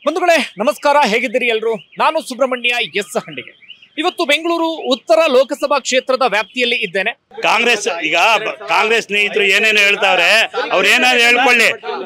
ಬಂಧುಗಳೇ ನಮಸ್ಕಾರ ಹೇಗಿದ್ದೀರಿ ಎಲ್ರು ನಾನು ಸುಬ್ರಹ್ಮಣ್ಯ ಎಸ್ ಹಂಡಿಗೆ ಇವತ್ತು ಬೆಂಗಳೂರು ಉತ್ತರ ಲೋಕಸಭಾ ಕ್ಷೇತ್ರದ ವ್ಯಾಪ್ತಿಯಲ್ಲಿ ಇದ್ದೇನೆ ಕಾಂಗ್ರೆಸ್ ಈಗ ಬ- ಕಾಂಗ್ರೆಸ್ ಸ್ನೇಹಿತರು ಏನೇನು ಹೇಳ್ತಾವ್ರೆ ಅವ್ರು ಏನಾದ್ರು ಹೇಳ್ಕೊಳ್ಳಿ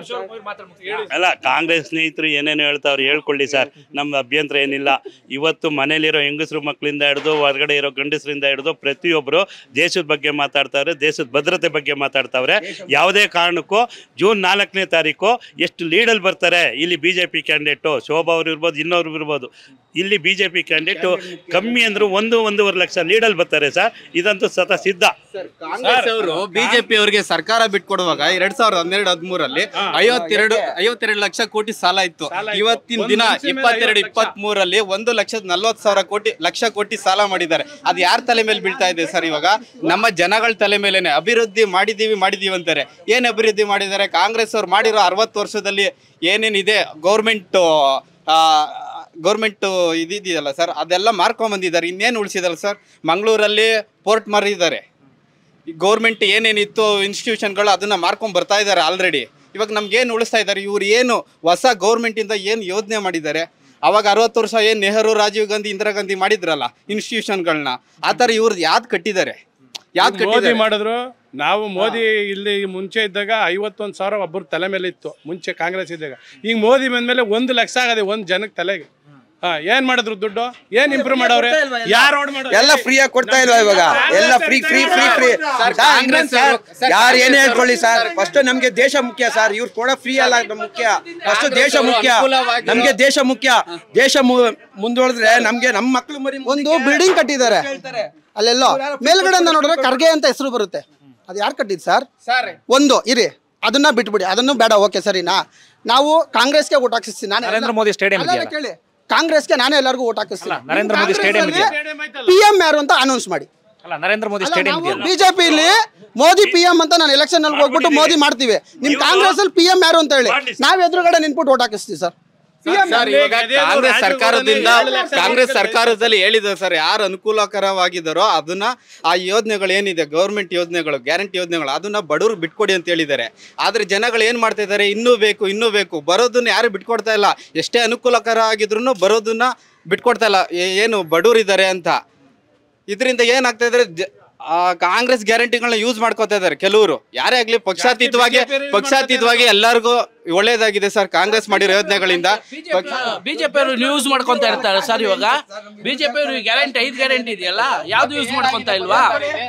ಅಲ್ಲ ಕಾಂಗ್ರೆಸ್ ಸ್ನೇಹಿತರು ಏನೇನು ಹೇಳ್ತಾವ್ರೆ ಹೇಳ್ಕೊಳ್ಳಿ ಸರ್ ನಮ್ಮ ಅಭ್ಯಂತರ ಏನಿಲ್ಲ ಇವತ್ತು ಮನೇಲಿರೋ ಹೆಂಗಸರು ಮಕ್ಕಳಿಂದ ಹಿಡಿದು ಹೊರಗಡೆ ಇರೋ ಗಂಡಸರಿಂದ ಹಿಡಿದು ಪ್ರತಿಯೊಬ್ಬರು ದೇಶದ ಬಗ್ಗೆ ಮಾತಾಡ್ತಾವ್ರೆ ದೇಶದ ಭದ್ರತೆ ಬಗ್ಗೆ ಮಾತಾಡ್ತಾವ್ರೆ ಯಾವುದೇ ಕಾರಣಕ್ಕೂ ಜೂನ್ ನಾಲ್ಕನೇ ತಾರೀಕು ಎಷ್ಟು ಲೀಡಲ್ಲಿ ಬರ್ತಾರೆ ಇಲ್ಲಿ B J P candidate Shobha ಅವ್ರು ಇರ್ಬೋದು ಇನ್ನೊಬ್ರು ಇರ್ಬೋದು ಇಲ್ಲಿ ಬಿ ಜೆ ಪಿ ಕ್ಯಾಂಡಿಡೇಟು ಕಮ್ಮಿ ಅಂದ್ರು ಒಂದು ಒಂದೂವರೆ ಲಕ್ಷ ಲೀಡಲ್ಲಿ ಬರ್ತಾರೆ ಸರ್ ಇದಂತೂ ಸತ ಸಿದ್ಧ ಕಾಂಗ್ರೆಸ್ ಅವರು ಬಿಜೆಪಿ ಅವರಿಗೆ ಸರ್ಕಾರ ಬಿಟ್ಕೊಡುವಾಗ ಎರಡ್ ಸಾವಿರದ ಹನ್ನೆರಡು ಹದಿಮೂರಲ್ಲಿ ಐವತ್ತೆರಡು ಐವತ್ತೆರಡು ಲಕ್ಷ ಕೋಟಿ ಸಾಲ ಇತ್ತು ಇವತ್ತಿನ ದಿನ ಇಪ್ಪತ್ತೆರಡು ಇಪ್ಪತ್ತ್ ಮೂರಲ್ಲಿ ಒಂದು ಲಕ್ಷದ ನಲ್ವತ್ತು ಸಾವಿರ ಕೋಟಿ ಲಕ್ಷ ಕೋಟಿ ಸಾಲ ಮಾಡಿದ್ದಾರೆ ಅದು ಯಾರ ತಲೆ ಮೇಲೆ ಬೀಳ್ತಾ ಇದೆ ಸರ್ ಇವಾಗ ನಮ್ಮ ಜನಗಳ ತಲೆ ಮೇಲೇನೆ ಅಭಿವೃದ್ಧಿ ಮಾಡಿದೀವಿ ಮಾಡಿದೀವಿ ಅಂತಾರೆ ಏನ್ ಅಭಿವೃದ್ಧಿ ಮಾಡಿದ್ದಾರೆ ಕಾಂಗ್ರೆಸ್ ಅವ್ರು ಮಾಡಿರೋ ಅರವತ್ತು ವರ್ಷದಲ್ಲಿ ಏನೇನಿದೆ ಗೌರ್ಮೆಂಟ್ ಗೌರ್ಮೆಂಟ್ ಇದಿದೆಯಲ್ಲ ಸರ್ ಅದೆಲ್ಲ ಮಾರ್ಕೊಂಡ್ ಬಂದಿದ್ದಾರೆ ಇನ್ನೇನು ಉಳಿಸಿದಲ್ಲ ಸರ್ ಮಂಗಳೂರಲ್ಲಿ ಪೋರ್ಟ್ ಮಾರಿದ್ದಾರೆ ಗೌರ್ಮೆಂಟ್ ಏನೇನಿತ್ತು ಇನ್ಸ್ಟಿಟ್ಯೂಷನ್ಗಳು ಅದನ್ನ ಮಾರ್ಕೊಂಡ್ ಬರ್ತಾ ಇದ್ದಾರೆ ಆಲ್ರೆಡಿ ಇವಾಗ ನಮ್ಗೆ ಏನು ಉಳಿಸ್ತಾ ಇದ್ದಾರೆ ಇವ್ರು ಏನು ಹೊಸ ಗೌರ್ಮೆಂಟ್ ಇಂದ ಏನು ಯೋಜನೆ ಮಾಡಿದ್ದಾರೆ ಅವಾಗ ಅರವತ್ತು ವರ್ಷ ಏನು ನೆಹರು ರಾಜೀವ್ ಗಾಂಧಿ ಇಂದಿರಾ ಗಾಂಧಿ ಮಾಡಿದ್ರಲ್ಲ ಇನ್ಸ್ಟಿಟ್ಯೂಷನ್ಗಳನ್ನ ಆ ಥರ ಇವ್ರದ್ದು ಯಾವ್ದು ಕಟ್ಟಿದ್ದಾರೆ ಯಾವ್ದು ಮೋದಿ ಕಟ್ಟಿದ್ದಾರೆ ಮಾಡಿದ್ರು ನಾವು ಮೋದಿ ಇಲ್ಲಿ ಮುಂಚೆ ಇದ್ದಾಗ ಐವತ್ತೊಂದು ಸಾವಿರ ಒಬ್ಬರ ತಲೆ ಮೇಲೆ ಇತ್ತು ಮುಂಚೆ ಕಾಂಗ್ರೆಸ್ ಇದ್ದಾಗ ಈಗ ಮೋದಿ ಬಂದ್ಮೇಲೆ ಒಂದು ಲಕ್ಷ ಆಗದೆ ಒಂದು ಜನಕ್ಕೆ ತಲೆಗೆ ಹಾ ಏನ್ ಮಾಡಿದ್ರು ದುಡ್ಡು ಏನ್ ಇಂಪ್ರೂವ್ ಮಾಡವ್ರೆ ಯಾರು ರೋಡ್ ಮಾಡೋರು ಎಲ್ಲ ಫ್ರೀ ಆಗಿ ಕೊಡ್ತಾ ಇಲ್ವಾ ಇವಾಗ ಎಲ್ಲ free free free free Congress ಅವರು- ಸರ್, ಯಾರು ಏನೇ ಹೇಳ್ಕೊಳ್ಳಿ ಸರ್ ಫಸ್ಟ್ ನಮ್ಗೆ ದೇಶ ಮುಖ್ಯ ಸರ್ ಇವ್ರು ಕೊಡೋ ಫ್ರೀ ಅಲ್ಲ ನಮ್ ಮುಖ್ಯ ಫಸ್ಟ್ ದೇಶ ಮುಖ್ಯ ಅನುಕೂಲವಾಗಿರೋ- ನಮ್ಗೆ ದೇಶ ಮುಖ್ಯ ದೇಶ ಮುಂದುವರೆದ್ರೆ ನಮ್ಗೆ ನಮ್ಮ ಮಕ್ಳು ಮರಿ ಒಂದು ಬಿಲ್ಡಿಂಗ್ ಕಟ್ಟಿದ್ದಾರೆ ಅಲ್ಲೆಲ್ಲೋ ಮೇಲ್ಗಡೆ ನೋಡಿದ್ರೆ ಖರ್ಗೆ ಅಂತ ಹೆಸರು ಬರುತ್ತೆ ಅದು ಯಾರು ಕಟ್ಟಿದ್ ಸರ್ ಸರ್ ಒಂದು ಇರಿ ಅದನ್ನ ಬಿಟ್ಬಿಡಿ ಅದನ್ನು ಬೇಡ ಓಕೆ ಸರಿನಾ ನಾವು ಕಾಂಗ್ರೆಸ್ಗೆ ಓಟ್ ಹಾಕಿಸ್ತೀನಿ ನಾನು ನರೇಂದ್ರ ಮೋದಿ ಸ್ಟೇಡಿಯಂ ಅಲ್ಲ, ಅಲ್ಲ, ಕೇಳಿ ಕಾಂಗ್ರೆಸ್ಗೆ ನಾನೇ ಎಲ್ಲರಿಗೂ ಓಟ್ ಹಾಕಿಸ್ತೀನಿ ಅಲ್ಲ, Narendra Modi stadium P M ಯಾರು ಅಂತ ಅನೌನ್ಸ್ ಮಾಡಿ ಅಲ್ಲ ನರೇಂದ್ರ ಮೋದಿ ಸ್ಟೇಡಿಯಂ ಇದೆಯಲ್ಲ ಬಿಜೆಪಿ ಇಲ್ಲಿ ಮೋದಿ ಪಿ ಎಂ ಅಂತ ನಾನು ಎಲೆಕ್ಷನ್ ಅಲ್ಲಿ ಹೋಗ್ಬಿಟ್ಟು ಮೋದಿ ಮಾಡ್ತೀವಿ ನಿಮ್ ಕಾಂಗ್ರೆಸ್ ಅಲ್ಲಿ ಪಿ ಎಂ ಯಾರು ಅಂತ ಹೇಳಿ ನಾವ್ ಎದುರುಗಡೆ ನಿಂತ್ಬಿಟ್ಟು ಓಟ್ ಹಾಕಿಸ್ತೀವಿ ಸರ್ ಸರ್ ಇವಾಗ ಕಾಂಗ್ರೆಸ್ ಸರ್ಕಾರದಿಂದ ಕಾಂಗ್ರೆಸ್ ಸರ್ಕಾರದಲ್ಲಿ ಹೇಳಿದ್ದಾರೆ ಸರ್ ಯಾರು ಅನುಕೂಲಕರವಾಗಿದ್ದಾರೋ ಅದನ್ನ ಆ ಯೋಜನೆಗಳು ಏನಿದೆ ಗೌರ್ಮೆಂಟ್ ಯೋಜನೆಗಳು ಗ್ಯಾರಂಟಿ ಯೋಜನೆಗಳು ಅದನ್ನ ಬಡವ್ರಿಗೆ ಬಿಟ್ಕೊಡಿ ಅಂತ ಹೇಳಿದ್ದಾರೆ ಆದ್ರೆ ಜನಗಳು ಏನ್ ಮಾಡ್ತಾ ಇದ್ದಾರೆ ಇನ್ನೂ ಬೇಕು ಇನ್ನೂ ಬೇಕು ಬರೋದನ್ನ ಯಾರು ಬಿಟ್ಕೊಡ್ತಾ ಇಲ್ಲ ಎಷ್ಟೇ ಅನುಕೂಲಕರ ಆಗಿದ್ರು ಬರೋದನ್ನ ಬಿಟ್ಕೊಡ್ತಾ ಇಲ್ಲ ಏ- ಏನು ಬಡವ್ರು ಇದ್ದಾರೆ ಅಂತ ಇದರಿಂದ ಏನಾಗ್ತಾ ಇದ್ರೆ ಜ- ಆ ಕಾಂಗ್ರೆಸ್ ಗ್ಯಾರಂಟಿಗಳನ್ನ ಯೂಸ್ ಮಾಡ್ಕೋತಾ ಇದ್ದಾರೆ ಕೆಲವರು ಯಾರೇ ಆಗ್ಲಿ ಪಕ್ಷಾತೀತವಾಗಿ ಪಕ್ಷಾತೀತವಾಗಿ ಎಲ್ಲರಿಗೂ ಒಳ್ಳೇದಾಗಿದೆ ಸರ್ ಕಾಂಗ್ರೆಸ್ ಮಾಡಿರೋ ಯೋಜನೆಗಳಿಂದ ಪಕ್ಷ- ಬಿಜೆಪಿ ಅವರು ಯೂಸ್ ಮಾಡ್ಕೊಂತ ಇರ್ತಾರೆ ಸರ್ ಇವಾಗ ಬಿಜೆಪಿ ಅವರು ಗ್ಯಾರಂಟಿ ಐದು ಗ್ಯಾರಂಟಿ ಇದೆಯಲ್ಲ ಯಾವ್ದು ಯೂಸ್ ಮಾಡ್ಕೊಂತ ಇಲ್ವಾ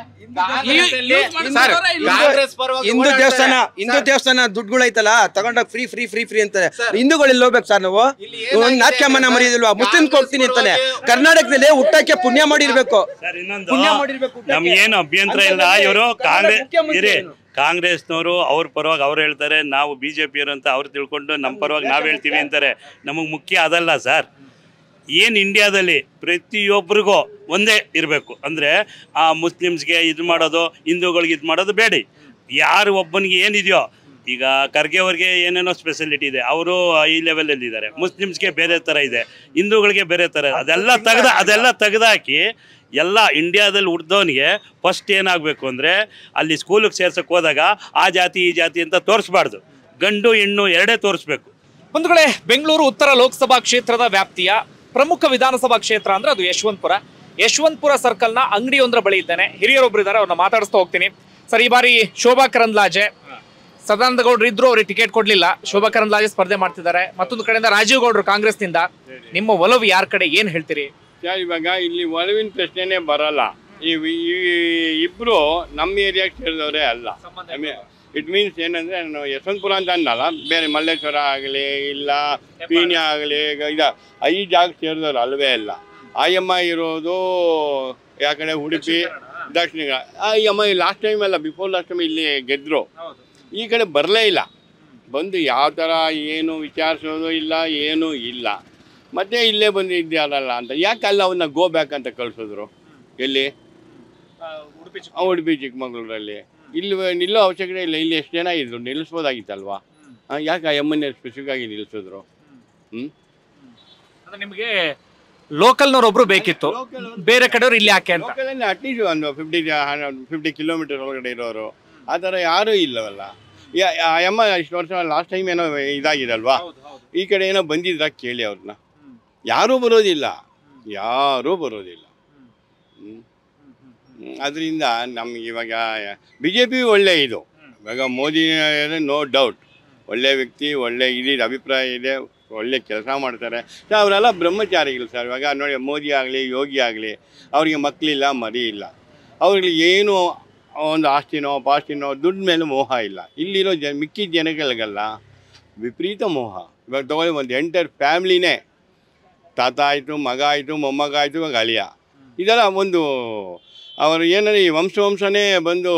ಈ- use ಸರ್ ಮಾಡ್ಕೊಂತಾರಾ ಇಲ್ವಾ? ಕಾಂಗ್ರೆಸ್ ಪರವಾಗಿ ಹಿಂದೂ ಓಡಾಡ್ತಾರೆ. ದೇವಸ್ಥಾನ ಹಿಂದೂ ದೇವಸ್ಥಾನ ದುಡ್ಡುಗಳೈತಲ್ಲ ತಗೊಂಡೋಗ್ ಫ್ರೀ ಫ್ರೀ ಫ್ರೀ ಫ್ರೀ ಅಂತಾರೆ ಹಿಂದೂಗಳು ಹೋಗ್ಬೇಕು ಸರ್ ನಾವು ಒಂದ್ ನಾಟ್ಯಮ್ಮನ ಮರಿದಿಲ್ವಾ ಮುಸ್ಲಿಮ್ಸ್ ಹೋಗ್ತೀನಿ ಅಂತಾನೆ ಕರ್ನಾಟಕದಲ್ಲಿ ಹುಟ್ಟಕ್ಕೆ ಪುಣ್ಯ ಮಾಡಿರ್ಬೇಕು ಸರ್ ಇನ್ನೊಂದು ನಮ್ಗೇನು ಅಭ್ಯಂತರ ಇಲ್ಲ ಇವರು ಕಾಂಗ್ರೆಸ್ ಇರಿ ಕಾಂಗ್ರೆಸ್ನವರು ಅವ್ರ ಪರವಾಗಿ ಅವ್ರು ಹೇಳ್ತಾರೆ ನಾವು ಬಿ ಜೆ ಪಿಯವರು ಅಂತ ಅವ್ರು ತಿಳ್ಕೊಂಡು ನಮ್ಮ ಪರವಾಗಿ ನಾವು ಹೇಳ್ತೀವಿ ಅಂತಾರೆ ನಮಗೆ ಮುಖ್ಯ ಅದಲ್ಲ ಸರ್ ಏನು ಇಂಡಿಯಾದಲ್ಲಿ ಪ್ರತಿಯೊಬ್ಬರಿಗೂ ಒಂದೇ ಇರಬೇಕು ಅಂದರೆ ಆ ಮುಸ್ಲಿಮ್ಸ್ಗೆ ಇದು ಮಾಡೋದು ಹಿಂದೂಗಳಿಗೆ ಇದು ಮಾಡೋದು ಬೇಡಿ ಯಾರು ಒಬ್ಬನಿಗೆ ಏನಿದೆಯೋ ಈಗ ಖರ್ಗೆ ಅವ್ರಿಗೆ ಏನೇನೋ ಸ್ಪೆಷಾಲಿಟಿ ಇದೆ ಅವರು ಈ ಲೆವೆಲಲ್ಲಿ ಇದ್ದಾರೆ ಮುಸ್ಲಿಮ್ಸ್ಗೆ ಬೇರೆ ಥರ ಇದೆ ಹಿಂದೂಗಳಿಗೆ ಬೇರೆ ಥರ ಅದೆಲ್ಲ ತೆಗ್ದು ಅದೆಲ್ಲ ತೆಗೆದಾಕಿ ಎಲ್ಲ ಇಂಡಿಯಾದಲ್ಲಿ ಹುಡ್ದವನಿಗೆ ಫಸ್ಟ್ ಏನಾಗಬೇಕು ಅಂದರೆ ಅಲ್ಲಿ ಸ್ಕೂಲಿಗೆ ಸೇರ್ಸಕ್ಕೆ ಹೋದಾಗ ಆ ಜಾತಿ ಈ ಜಾತಿ ಅಂತ ತೋರಿಸ್ಬಾರ್ದು ಗಂಡು ಹೆಣ್ಣು ಎರಡೇ ತೋರಿಸ್ಬೇಕು ಬಂಧುಗಳೇ ಬೆಂಗಳೂರು ಉತ್ತರ ಲೋಕಸಭಾ ಕ್ಷೇತ್ರದ ವ್ಯಾಪ್ತಿಯ ಪ್ರಮುಖ ವಿಧಾನಸಭಾ ಕ್ಷೇತ್ರ ಅಂದ್ರೆ ಅದು ಯಶವಂತಪುರ ಯಶವಂತಪುರ ಸರ್ಕಲ್ನ ಅಂಗಡಿಯೊಂದರ ಬಳಿ ಇದ್ದೇನೆ ಹಿರಿಯರೊಬ್ರು ಇದ್ದಾರೆ ಅವ್ರನ್ನ ಮಾತಾಡಿಸ್ತಾ ಹೋಗ್ತೀನಿ ಸರ್ ಈ ಬಾರಿ ಶೋಭಾ ಕರಂದ್ಲಾಜೆ ಸದಾನಂದ ಗೌಡ್ರು ಇದ್ರು ಅವ್ರಿಗೆ ಟಿಕೆಟ್ ಕೊಡ್ಲಿಲ್ಲ ಶೋಭಾ ಕರಂದ್ಲಾಜೆ ಸ್ಪರ್ಧೆ ಮಾಡ್ತಿದ್ದಾರೆ ಮತ್ತೊಂದು ಕಡೆಯಿಂದ ರಾಜೀವ್ ಗೌಡ್ರು ಕಾಂಗ್ರೆಸ್ನಿಂದ ನಿಮ್ಮ ಒಲವು ಯಾರ ಕಡೆ ಏನ್ ಹೇಳ್ತೀರಿ ಸರ್, ಇವಾಗ ಇಲ್ಲಿ ಒಲವಿನ ಪ್ರಶ್ನೆನೇ ಬರಲ್ಲ ಈ ಈ ಇಬ್ರು ನಮ್ಮ ಏರಿಯಾಗೆ ಸೇರಿದವರೇ ಅಲ್ಲ ಇಟ್ ಮೀನ್ಸ್ ಏನಂದ್ರೆ ನಾನು ಯಶವಂತಪುರ ಅಂತ ಅನ್ನಲ್ಲ ಬೇರೆ ಮಲ್ಲೇಶ್ವರ ಆಗಲಿ ಇಲ್ಲ ಪೀಣ್ಯ ಆಗಲಿ ಇದ ಐದು ಜಾಗ ಸೇರಿದವರು ಅಲ್ವೇ ಅಲ್ಲ ಆಯಮ್ಮ ಇರೋದು ಯಾ ಕಡೆ ಉಡುಪಿ ದಕ್ಷಿಣ ಕನ್ನಡ. ಆಯಮ್ಮ ಲಾಸ್ಟ್ ಟೈಮ್ ಅಲ್ಲ ಬಿಫೋರ್ ಲಾಸ್ಟ್ ಟೈಮ್ ಇಲ್ಲಿ ಗೆದ್ರು ಈ ಕಡೆ ಬರಲೇ ಇಲ್ಲ ಬಂದು ಯಾವ ಥರ ಏನು ವಿಚಾರಿಸೋದು ಇಲ್ಲ ಏನೂ ಇಲ್ಲ ಮತ್ತೆ ಇಲ್ಲೇ ಬಂದಿದ್ದಾರಲ್ಲ ಅಂತ ಯಾಕೆ ಅಲ್ಲ ಅವನ್ನ ಗೋ ಬ್ಯಾಕ್ ಅಂತ ಕಳಿಸಿದ್ರು ಎಲ್ಲಿ ಆ, ಉಡುಪಿ ಚಿಕ್ಕಮಗಳೂರಲ್ಲಿ ಇಲ್ಲಿ ನಿಲ್ಲೋ ಅವಶ್ಯಕತೆ ಇಲ್ಲ ಇಲ್ಲಿ ಎಷ್ಟು ಜನ ಇದ್ರು ನಿಲ್ಲಿಸ್ಬೋದಾಗಿತ್ತಲ್ವಾ ಆ, ಯಾಕೆ ಆ ಎಮ್ಮನ್ನ ಸ್ಪೆಸಿಫಿಕ್ ಆಗಿ ನಿಲ್ಲಿಸಿದ್ರು ಹ್ಞೂ ಅಂದ್ರೆ ನಿಮಗೆ ಲೋಕಲ್ನವ್ರೊಬ್ರು ಬೇಕಿತ್ತು ಬೇರೆ ಕಡೆಯವ್ರು ಇಲ್ಲಿ ಯಾಕೆ ಅಂತ ಲೋಕಲಲ್ಲಿ ಅಟ್ಲೀಸ್ಟ್ ಒಂದು ಫಿಫ್ಟಿ ಫಿಫ್ಟಿ ಕಿಲೋಮೀಟರ್ ಒಳಗಡೆ ಇರೋರು ಆ ಥರ ಯಾರೂ ಇಲ್ಲವಲ್ಲ ಯಾ- ಆ ಅಮ್ಮ ಇಷ್ಟು ವರ್ಷ ಲಾಸ್ಟ್ ಟೈಮ್ ಏನೋ ಇದಾಗಿದಲ್ವಾ ಈ ಕಡೆ ಏನೋ ಬಂದಿದ್ರ ಕೇಳಿ ಅವ್ರನ್ನ ಯಾರೂ ಬರೋದಿಲ್ಲ ಯಾರೂ ಬರೋದಿಲ್ಲ ಅದರಿಂದ ನಮ್ಗೆ ಇವಾಗ ಬಿ ಜೆ ಪಿ ಒಳ್ಳೆ ಇದು ಇವಾಗ ಮೋದಿ ನೋ ಡೌಟ್ ಒಳ್ಳೆ ವ್ಯಕ್ತಿ ಒಳ್ಳೆ ಇದಿದೆ ಅಭಿಪ್ರಾಯ ಇದೆ ಒಳ್ಳೆ ಕೆಲಸ ಮಾಡ್ತಾರೆ ಸೊ ಅವರೆಲ್ಲ ಬ್ರಹ್ಮಚಾರಿಗಳು ಸರ್ ಇವಾಗ ನೋಡಿ ಮೋದಿ ಆಗಲಿ ಯೋಗಿ ಆಗಲಿ ಅವರಿಗೆ ಮಕ್ಕಳಿಲ್ಲ ಮರಿ ಇಲ್ಲ ಅವ್ರಿಗೆ ಏನು ಒಂದು ಆಸ್ತಿನೋ ಪಾಸ್ತಿನೋ ದುಡ್ಡು ಮೇಲೆ ಮೋಹ ಇಲ್ಲ ಇಲ್ಲಿರೋ ಜನ ಮಿಕ್ಕಿದ ಜನಗಳಿಗೆಲ್ಲ ವಿಪರೀತ ಮೋಹ ಇವಾಗ ತಗೊಳ್ಳಿ ಒಂದು ಎಂಟರ್ ಫ್ಯಾಮ್ಲಿನೇ ತಾತ ಆಯಿತು ಮಗ ಆಯಿತು ಮೊಮ್ಮಗ ಆಯಿತು ಇವಾಗ ಅಳಿಯ ಇದೆಲ್ಲ ಒಂದು ಅವರು ಏನಂದರೆ ಈ ವಂಶ ವಂಶನೇ ಬಂದು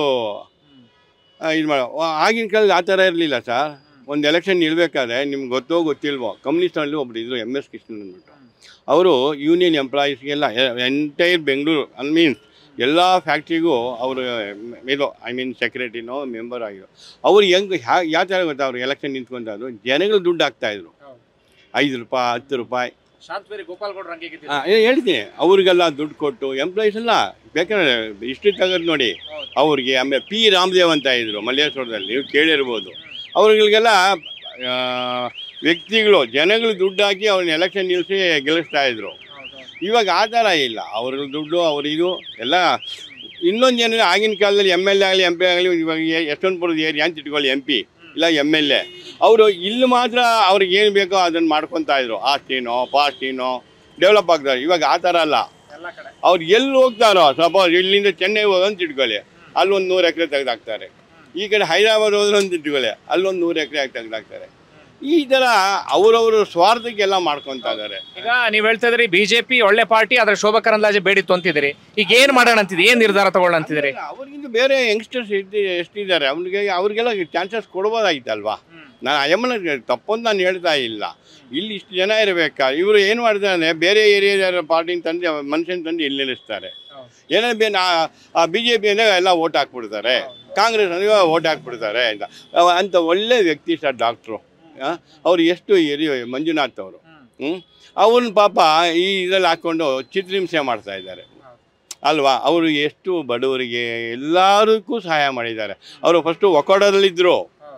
ಇದು ಮಾಡೋ ಆಗಿನ ಕಾಲದಲ್ಲಿ ಆ ಥರ ಇರಲಿಲ್ಲ ಸರ್ ಒಂದು ಎಲೆಕ್ಷನ್ ನಿಲ್ಬೇಕಾದ್ರೆ ನಿಮ್ಗೆ ಗೊತ್ತೋ ಗೊತ್ತಿಲ್ವೋ ಕಮ್ಯುನಿಸ್ಟಲ್ಲಿ ಒಬ್ರು ಇದ್ರು ಎಮ್ ಎಸ್ ಕೃಷ್ಣನ್ ಅಂದ್ಬಿಟ್ಟು ಅವರು ಯೂನಿಯನ್ ಎಂಪ್ಲಾಯೀಸ್ಗೆಲ್ಲ ಎಂಟೈರ್ ಬೆಂಗಳೂರು ಐ ಮೀನ್ಸ್ ಎಲ್ಲ ಫ್ಯಾಕ್ಟ್ರಿಗೂ ಅವರು ಇದು ಐ ಮೀನ್ ಸೆಕ್ರೆಟರಿನೋ ಮೆಂಬರ್ ಆಗಿರೋ ಅವ್ರು ಹೆಂಗೆ ಹ್ಯಾ ಯಾವ ಥರ ಗೊತ್ತಾ ಅವ್ರು ಎಲೆಕ್ಷನ್ ನಿಂತ್ಕೊಂಡಾದ್ರು ಜನಗಳು ದುಡ್ಡು ಹಾಕ್ತಾಯಿದ್ರು ಐದು ರೂಪಾಯಿ ಹತ್ತು ರೂಪಾಯಿ ಶಾಂತವೇರಿ ಗೋಪಾಲ್ ಗೌಡ್ರು ಹಂಗೆ ಆ, ಏ- ಹೇಳ್ತೀನಿ ಅವ್ರಿಗೆಲ್ಲ ದುಡ್ಡು ಕೊಟ್ಟು ಎಂಪ್ಲಾಯೀಸ್ ಎಲ್ಲ ಬೇಕಾದ್ರೆ ಹಿಸ್ಟ್ರಿ ತೆಗೆದು ನೋಡಿ ಅವ್ರಿಗೆ ಆಮೇಲೆ ಪಿ ರಾಮದೇವ್ ಅಂತ ಇದ್ರು ಮಲ್ಲೇಶ್ವರದಲ್ಲಿ ನೀವು ಕೇಳಿರ್ಬೋದು ಅವ್ರಿಗೆಲ್ಲ ಆ, ವ್ಯಕ್ತಿಗಳು ಜನಗಳು ದುಡ್ಡು ಹಾಕಿ ಅವ್ರನ್ನ ಎಲೆಕ್ಷನ್ ನಿಲ್ಲಿಸಿ ಗೆಲ್ಲಿಸ್ತಾ ಇದ್ರು ಇವಾಗ ಆ ಥರ ಇಲ್ಲ ಅವ್ರ ದುಡ್ಡು ಅವ್ರ ಇದು ಎಲ್ಲ ಇನ್ನೊಂದು ಜನ ಆಗಿನ ಕಾಲದಲ್ಲಿ ಎಮ್ ಎಲ್ ಎ ಆಗಲಿ ಎಂ ಪಿ ಆಗಲಿ ಇವಾಗ ಯಶವಂತಪುರದ ಏರಿಯಾ ಅಂತ ಇಟ್ಕೊಳ್ಳಿ ಎಂ ಪಿ ಇಲ್ಲ ಎಮ್ ಎಲ್ ಎ ಅವರು ಇಲ್ಲಿ ಮಾತ್ರ ಅವ್ರಿಗೆ ಏನು ಬೇಕೋ ಅದನ್ನು ಮಾಡ್ಕೊತಾ ಇದ್ರು ಆಸ್ತಿನೋ ಪಾಸ್ತಿನೋ ಡೆವಲಪ್ ಆಗ್ತಾರೆ ಇವಾಗ ಆ ಥರ ಅಲ್ಲ ಅವ್ರು ಎಲ್ಲಿ ಹೋಗ್ತಾರೋ ಸಪೋಸ್ ಇಲ್ಲಿಂದ ಚೆನ್ನೈ ಹೋಗೋಂತ ಇಟ್ಕೊಳ್ಳಿ ಅಲ್ಲೊಂದು ನೂರು ಎಕರೆ ತೆಗೆದಾಕ್ತಾರೆ ಈ ಕಡೆ ಹೈದರಾಬಾದ್ ಹೋದ್ರೆ ಅಂತ ಇಟ್ಕೊಳ್ಳಿ ಅಲ್ಲೊಂದು ನೂರು ಎಕರೆ ತೆಗೆದಾಕ್ತಾರೆ ಈ ಥರ ಅವರವರು ಸ್ವಾರ್ಥಕ್ಕೆಲ್ಲ ಮಾಡ್ಕೊತಾ ಇದ್ದಾರೆ ಈಗ ನೀವ್ ಹೇಳ್ತಾ ಇದ್ರಿ ಬಿಜೆಪಿ ಒಳ್ಳೆ ಪಾರ್ಟಿ ಆದ್ರೆ ಶೋಭಾ ಕರಂದ್ಲಾಜೆ ಬೇಡಿತ್ತು ಅಂತಿದ್ದೀರಿ ಈಗ ಏನ್ ಮಾಡೋಣ ಅಂತಿದ್ರಿ ಏನ್ ನಿರ್ಧಾರ ತಗೊಳ್ಳೋಣ ಅಂತಿದ್ದೀರಿ ಅವ್ರಿಗಿಂತ ಬೇರೆ ಯಂಗ್ಸ್ಟರ್ಸ್ ಇದ್ದು ಎಷ್ಟಿದ್ದಾರೆ ಅವ್ರಿಗೆ ಅವ್ರಿಗೆಲ್ಲ ಚಾನ್ಸಸ್ ಕೊಡ್ಬೋದಾಗಿತ್ತಲ್ವಾ ನಾನು ಅಯ್ಯಮ್ಮನ ತಪ್ಪು ಅಂತ ನಾನು ಹೇಳ್ತಾ ಇಲ್ಲ ಇಲ್ಲಿ ಇಷ್ಟು ಜನ ಇರಬೇಕಾ ಇವರು ಏನು ಮಾಡ್ತಾರೆ ಬೇರೆ ಏರಿಯಾದ ಪಾರ್ಟಿನ ತಂದು ಮನುಷ್ಯನ ತಂದು ಇಲ್ಲಿ ನಿಲ್ಲಿಸ್ತಾರೆ ಏನೇ ಬೇ ನಾ ಆ ಬಿ ಜೆ ಪಿ ಎಲ್ಲ ಓಟ್ ಹಾಕ್ಬಿಡ್ತಾರೆ ಕಾಂಗ್ರೆಸ್ ಅಂದ್ರೆ ಓಟ್ ಹಾಕ್ಬಿಡ್ತಾರೆ ಅಂತ ಅವ- ಅಂತ ಒಳ್ಳೆ ವ್ಯಕ್ತಿ ಸರ್ ಡಾಕ್ಟ್ರು ಅವ್ರು ಎಷ್ಟು ಹಿರಿಯ ಮಂಜುನಾಥ್ ಅವರು ಹ್ಞೂ ಅವನ ಪಾಪ ಈ ಇದರಲ್ಲಿ ಹಾಕ್ಕೊಂಡು ಚಿತ್ರಹಿಂಸೆ ಮಾಡ್ತಾ ಇದ್ದಾರೆ ಅಲ್ವಾ ಅವರು ಎಷ್ಟು ಬಡವರಿಗೆ ಎಲ್ಲದಕ್ಕೂ ಸಹಾಯ ಮಾಡಿದ್ದಾರೆ ಅವರು ಫಸ್ಟು ಒಕಾಡೋದಲ್ಲಿದ್ದರು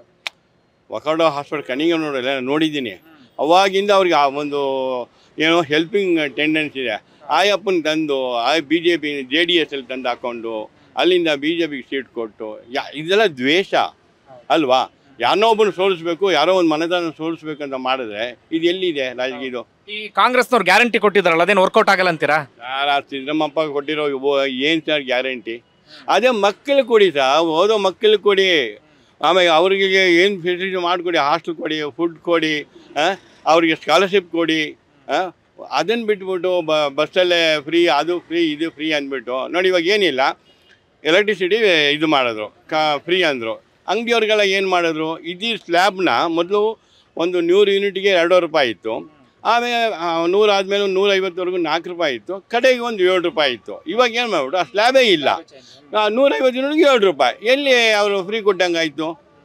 ಒಕಾಡೋ ಹಾಸ್ಪಿಟಲ್ ಕಣಿಗೆ ನೋಡಲ್ಲ ನೋಡಿದ್ದೀನಿ ಅವಾಗಿಂದ ಅವ್ರಿಗೆ ಆ ಒಂದು ಏನೋ ಹೆಲ್ಪಿಂಗ್ ಟೆಂಡೆನ್ಸಿ ಇದೆ ಆಯಪ್ಪನ ತಂದು ಆ B J P J D S ಅಲ್ಲಿ ತಂದು ಹಾಕ್ಕೊಂಡು ಅಲ್ಲಿಂದ ಬಿ ಜೆ ಪಿಗೆ ಸೀಟ್ ಕೊಟ್ಟು ಯಾ ಇದೆಲ್ಲ ದ್ವೇಷ ಅಲ್ವಾ ಯಾರನ್ನೋ ಒಬ್ಬನು ಸೋಲಿಸ್ಬೇಕು ಯಾರೋ ಒಂದು ಮನೆತನ ಸೋಲಿಸ್ಬೇಕು ಅಂತ ಮಾಡಿದ್ರೆ ಇದು ಎಲ್ಲಿದೆ ರಾಜಕೀಯ ಇದು ಈ ಕಾಂಗ್ರೆಸ್ನವ್ರು ಗ್ಯಾರಂಟಿ ಕೊಟ್ಟಿದ್ದಾರಲ್ಲ ಅದೇನು ವರ್ಕೌಟ್ ಆಗಲ್ಲ ಅಂತೀರಾ ಯಾರ ಸಿದ್ದರಾಮಪ್ಪ ಕೊಟ್ಟಿರೋ ಏನು ಸರ್ ಗ್ಯಾರಂಟಿ ಅದೇ ಮಕ್ಕಳು ಕೊಡಿ ಸರ್ ಓದೋ ಮಕ್ಕಳು ಕೊಡಿ ಆಮೇಲೆ ಅವರಿಗೆ ಏನು ಫೆಸಿಲಿಟಿ ಮಾಡಿಕೊಡಿ ಹಾಸ್ಟೆಲ್ ಕೊಡಿ ಫುಡ್ ಕೊಡಿ ಆ? ಅವ್ರಿಗೆ ಸ್ಕಾಲರ್ಶಿಪ್ ಕೊಡಿ ಅದನ್ನು ಬಿಟ್ಬಿಟ್ಟು ಬ ಬಸ್ಸಲ್ಲೇ ಫ್ರೀ ಅದು ಫ್ರೀ ಇದು ಫ್ರೀ ಅಂದ್ಬಿಟ್ಟು ನೋಡಿ ಇವಾಗ ಏನಿಲ್ಲ ಎಲೆಕ್ಟ್ರಿಸಿಟಿ ಇದು ಮಾಡಿದ್ರು ಕಾ ಫ್ರೀ ಅಂದರು ಅಂಗಡಿಯವ್ರಿಗೆಲ್ಲ ಏನು ಮಾಡಿದ್ರು ಇದೀ ಸ್ಲ್ಯಾಬ್ನ ಮೊದಲು ಒಂದು ನೂರು ಯೂನಿಟ್ಗೆ ಎರಡು ರೂಪಾಯಿ ಇತ್ತು ಆಮೇಲೆ ಆ, ನೂರು ಆದಮೇಲೆ ನೂರೈವತ್ತವರೆಗೂ ನಾಲ್ಕು ರೂಪಾಯಿ ಇತ್ತು ಕಡೆಗೆ ಒಂದು ಏಳು ರೂಪಾಯಿ ಇತ್ತು ಇವಾಗ ಏನು ಮಾಡ್ಬಿಟ್ಟು ಆ ಸ್ಲ್ಯಾಬೇ ಇಲ್ಲ ಆ, ನೂರೈವತ್ತು ಯೂನಿಟ್ಗೆ ಏಳು ರೂಪಾಯಿ ಎಲ್ಲಿ ಅವರು ಫ್ರೀ ಕೊಟ್ಟಂಗೆ ಆಯಿತು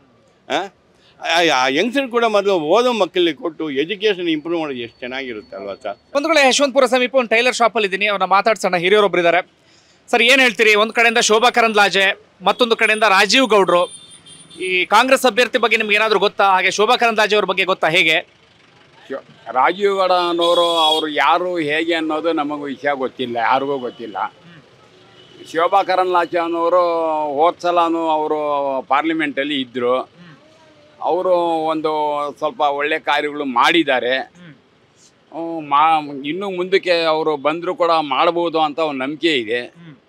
ಯಂಗ್ಸ್ಟರ್ ಕೂಡ ಮೊದಲು ಓದೋ ಮಕ್ಕಳಿಗೆ ಕೊಟ್ಟು ಎಜುಕೇಷನ್ ಇಂಪ್ರೂವ್ ಮಾಡೋದು ಎಷ್ಟು ಚೆನ್ನಾಗಿರುತ್ತೆ ಅಲ್ವಾ ಸರ್ ಒಂದು ಕಡೆ ಯಶವಂತಪುರ ಸಮೀಪ ಒಂದು ಟೈಲರ್ ಶಾಪ್ ಅಲ್ಲಿ ಇದ್ದೀನಿ ಅವ್ರನ್ನ ಮಾತಾಡ್ಸೋಣ ಹಿರಿಯರೊಬ್ರು ಇದ್ದಾರೆ ಸರ್ ಏನ್ ಹೇಳ್ತೀರಿ ಒಂದ್ ಕಡೆಯಿಂದ ಶೋಭಾ ಕರಂದ್ಲಾಜೆ ಮತ್ತೊಂದು ಕಡೆಯಿಂದ ರಾಜೀವ್ ಗೌಡ್ರು ಈ ಕಾಂಗ್ರೆಸ್ ಅಭ್ಯರ್ಥಿ ಬಗ್ಗೆ ನಿಮ್ಗೆ ಏನಾದ್ರು ಗೊತ್ತಾ ಹಾಗೆ ಶೋಭಾ ಕರಂದ್ಲಾಜೆ ಅವ್ರ ಬಗ್ಗೆ ಗೊತ್ತಾ ಹೇಗೆ ಶೋ- ರಾಜೀವ್ ಗೌಡ ಅನ್ನೋರು ಅವರು ಯಾರು ಹೇಗೆ ಅನ್ನೋದು ನಮಗೂ ವಿಷಯ ಗೊತ್ತಿಲ್ಲ ಯಾರಿಗೂ ಗೊತ್ತಿಲ್ಲ ಶೋಭಾ ಕರಂದ್ಲಾಜೆ ಅನ್ನೋರು ಹೋದ ಸಲನೂ ಅವರು ಪಾರ್ಲಿಮೆಂಟಲ್ಲಿ ಇದ್ದರು ಅವರು ಒಂದು ಸ್ವಲ್ಪ ಒಳ್ಳೆ ಕಾರ್ಯಗಳು ಮಾಡಿದ್ದಾರೆ ಹ್ಮ್, ಮಾ ಇನ್ನು ಮುಂದಕ್ಕೆ ಅವರು ಬಂದರೂ ಕೂಡ ಮಾಡ್ಬೋದು ಅಂತ ಒಂದು ನಂಬಿಕೆ ಇದೆ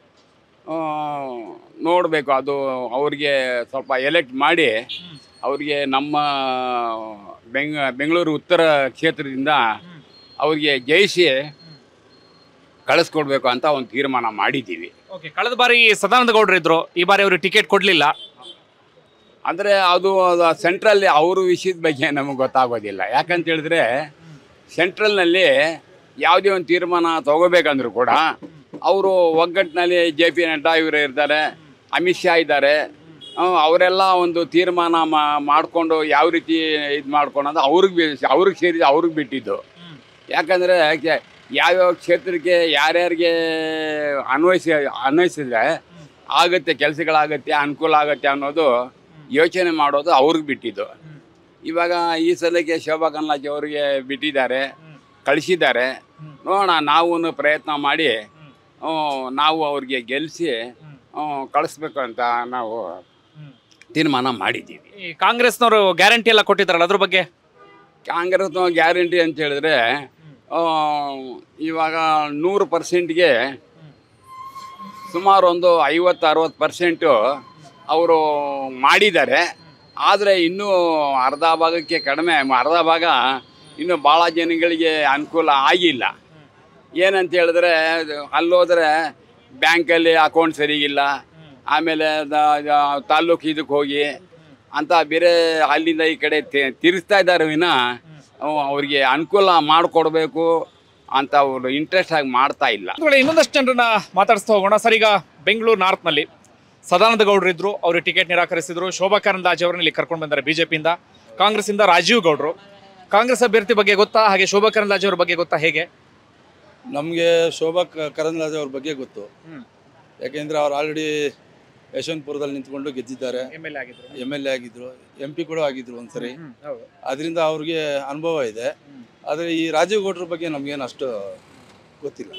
ನೋಡಬೇಕು ಅದು ಅವ್ರಿಗೆ ಸ್ವಲ್ಪ ಎಲೆಕ್ಟ್ ಮಾಡಿ ಅವ್ರಿಗೆ ನಮ್ಮ ಬೆಂಗ ಬೆಂಗಳೂರು ಉತ್ತರ ಕ್ಷೇತ್ರದಿಂದ ಅವ್ರಿಗೆ ಜಯಿಸಿ ಕಳಿಸ್ಕೊಡ್ಬೇಕು ಅಂತ ಒಂದು ತೀರ್ಮಾನ ಮಾಡಿದ್ದೀವಿ ಓಕೆ ಕಳೆದ ಬಾರಿ ಸದಾನಂದ ಗೌಡ್ರು ಇದ್ರು ಈ ಬಾರಿ ಅವ್ರಿಗೆ ಟಿಕೆಟ್ ಕೊಡ್ಲಿಲ್ಲ ಅಂದರೆ ಅದು ಸೆಂಟ್ರಲ್ಲಿ ಅವ್ರ ವಿಷಯದ ಬಗ್ಗೆ ನಮಗೆ ಗೊತ್ತಾಗೋದಿಲ್ಲ ಯಾಕಂತ ಹೇಳಿದ್ರೆ ಸೆಂಟ್ರಲ್ನಲ್ಲಿ ಯಾವುದೇ ಒಂದು ತೀರ್ಮಾನ ತಗೋಬೇಕಂದ್ರೂ ಕೂಡ ಅವರು ಒಗ್ಗಟ್ಟಿನಲ್ಲಿ ಜೆ ಪಿ ನಡ್ಡಾ ಇವರು ಇರ್ತಾರೆ ಅಮಿತ್ ಶಾ ಇದ್ದಾರೆ ಅವರೆಲ್ಲ ಒಂದು ತೀರ್ಮಾನ ಮಾ- ಮಾಡಿಕೊಂಡು ಯಾವ ರೀತಿ ಇದು ಮಾಡ್ಕೊಂಡು ಅವ್ರಿಗೆ ಬಿ- ಅವ್ರಿಗೆ ಸೇರಿ ಅವ್ರಿಗೆ ಬಿಟ್ಟಿದ್ದು ಯಾಕಂದರೆ ಯಾವ್ಯಾವ ಕ್ಷೇತ್ರಕ್ಕೆ ಯಾರ್ಯಾರಿಗೆ ಅನ್ವಯಿಸಿ ಅನ್ವಯಿಸಿದ್ರೆ ಆಗುತ್ತೆ ಕೆಲಸಗಳಾಗತ್ತೆ ಅನುಕೂಲ ಆಗುತ್ತೆ ಅನ್ನೋದು ಯೋಚನೆ ಮಾಡೋದು ಅವ್ರಿಗೆ ಬಿಟ್ಟಿದ್ದು ಇವಾಗ ಈ ಸಲಕ್ಕೆ ಶೋಭಾ ಕನ್ಲಾಜ್ ಅವರಿಗೆ ಬಿಟ್ಟಿದ್ದಾರೆ ಕಳಿಸಿದ್ದಾರೆ ನೋಡೋಣ ನಾವು ಪ್ರಯತ್ನ ಮಾಡಿ ಹ್ಮ್, ನಾವು ಅವ್ರಿಗೆ ಗೆಲ್ಲಿಸಿ ಕಳಿಸ್ಬೇಕು ಅಂತ ನಾವು ತೀರ್ಮಾನ ಮಾಡಿದ್ದೀವಿ ಈ ಕಾಂಗ್ರೆಸ್ನವರು ಗ್ಯಾರಂಟಿ ಎಲ್ಲ ಕೊಟ್ಟಿದ್ದಾರಲ್ಲ ಅದ್ರ ಬಗ್ಗೆ ಕಾಂಗ್ರೆಸ್ ಗ್ಯಾರಂಟಿ ಅಂತ ಹೇಳಿದ್ರೆ ಆ, ಇವಾಗ ನೂರು ಪರ್ಸೆಂಟ್ಗೆ ಸುಮಾರು ಒಂದು ಐವತ್ತು ಅರವತ್ತು ಪರ್ಸೆಂಟು ಅವರು ಮಾಡಿದ್ದಾರೆ ಆದರೆ ಇನ್ನೂ ಅರ್ಧ ಭಾಗಕ್ಕೆ ಕಡಿಮೆ ಅರ್ಧ ಭಾಗ ಇನ್ನೂ ಭಾಳ ಜನಗಳಿಗೆ ಅನುಕೂಲ ಆಗಿಲ್ಲ ಏನಂತ ಹೇಳಿದ್ರೆ ಅದು ಅಲ್ಲೋದ್ರೆ ಬ್ಯಾಂಕಲ್ಲಿ ಅಕೌಂಟ್ ಸರಿಗಿಲ್ಲ ಆಮೇಲೆ ದ- ದ- ತಾಲ್ಲೂಕು ಇದಕ್ಕೆ ಹೋಗಿ ಅಂತ ಬೇರೆ ಅಲ್ಲಿಂದ ಈ ಕಡೆ ತಿ- ತಿರ್ಸ್ತಾ ಇದ್ದಾರೆ ವಿನ ಅವ್- ಅವ್ರಿಗೆ ಅನುಕೂಲ ಮಾಡಿಕೊಡ್ಬೇಕು ಅಂತ ಅವರು ಇಂಟ್ರೆಸ್ಟ್ ಆಗಿ ಮಾಡ್ತಾ ಇಲ್ಲ ಒಂದು ವೇಳೆ ಇನ್ನೊಂದಷ್ಟು ಜನರನ್ನ ಮಾತಾಡಿಸ್ತಾ ಹೋಗೋಣ ಸರ್ ಈಗ ಬೆಂಗಳೂರು ನಾರ್ತ್ನಲ್ಲಿ ಸದಾನಂದ ಗೌಡರು ಇದ್ರು ಅವರು ಟಿಕೆಟ್ ನಿರಾಕರಿಸಿದ್ರು ಶೋಭಾ ಕರಂದ್ಲಾಜೆ ಅವರನ್ನ ಇಲ್ಲಿ ಕರ್ಕೊಂಡು ಬಂದ್ದಾರೆ ಬಿಜೆಪಿಯಿಂದ ಕಾಂಗ್ರೆಸ್ಸಿಂದ ರಾಜೀವ್ ಗೌಡ್ರು ಕಾಂಗ್ರೆಸ್ ಅಭ್ಯರ್ಥಿ ಬಗ್ಗೆ ಗೊತ್ತಾ ಹಾಗೆ ಶೋಭಾ ಕರಂದ್ಲಾಜೆ ಅವ್ರ ಬಗ್ಗೆ ಗೊತ್ತಾ ಹೇಗೆ ನಮಗೆ ಶೋಭಾ ಕ- ಕರಂದ್ಲಾಜೆ ಅವ್ರ ಬಗ್ಗೆ ಗೊತ್ತು ಯಾಕೆಂದರೆ ಅವ್ರು ಆಲ್ರೆಡಿ ಯಶವಂತಪುರದಲ್ಲಿ ನಿಂತ್ಕೊಂಡು ಗೆದ್ದಿದ್ದಾರೆ ಎಮ್ ಎಲ್ ಎ ಆಗಿದ್ರು ಎಮ್ ಎಲ್ ಎ ಆಗಿದ್ರು ಎಂ ಪಿ ಕೂಡ ಆಗಿದ್ರು ಒಂದ್ಸರಿ ಅದರಿಂದ ಅವ್ರಿಗೆ ಅನುಭವ ಇದೆ ಆದರೆ ಈ ರಾಜೀವ್ ಗೌಡ್ರ ಬಗ್ಗೆ ನಮಗೇನು ಅಷ್ಟು ಗೊತ್ತಿಲ್ಲ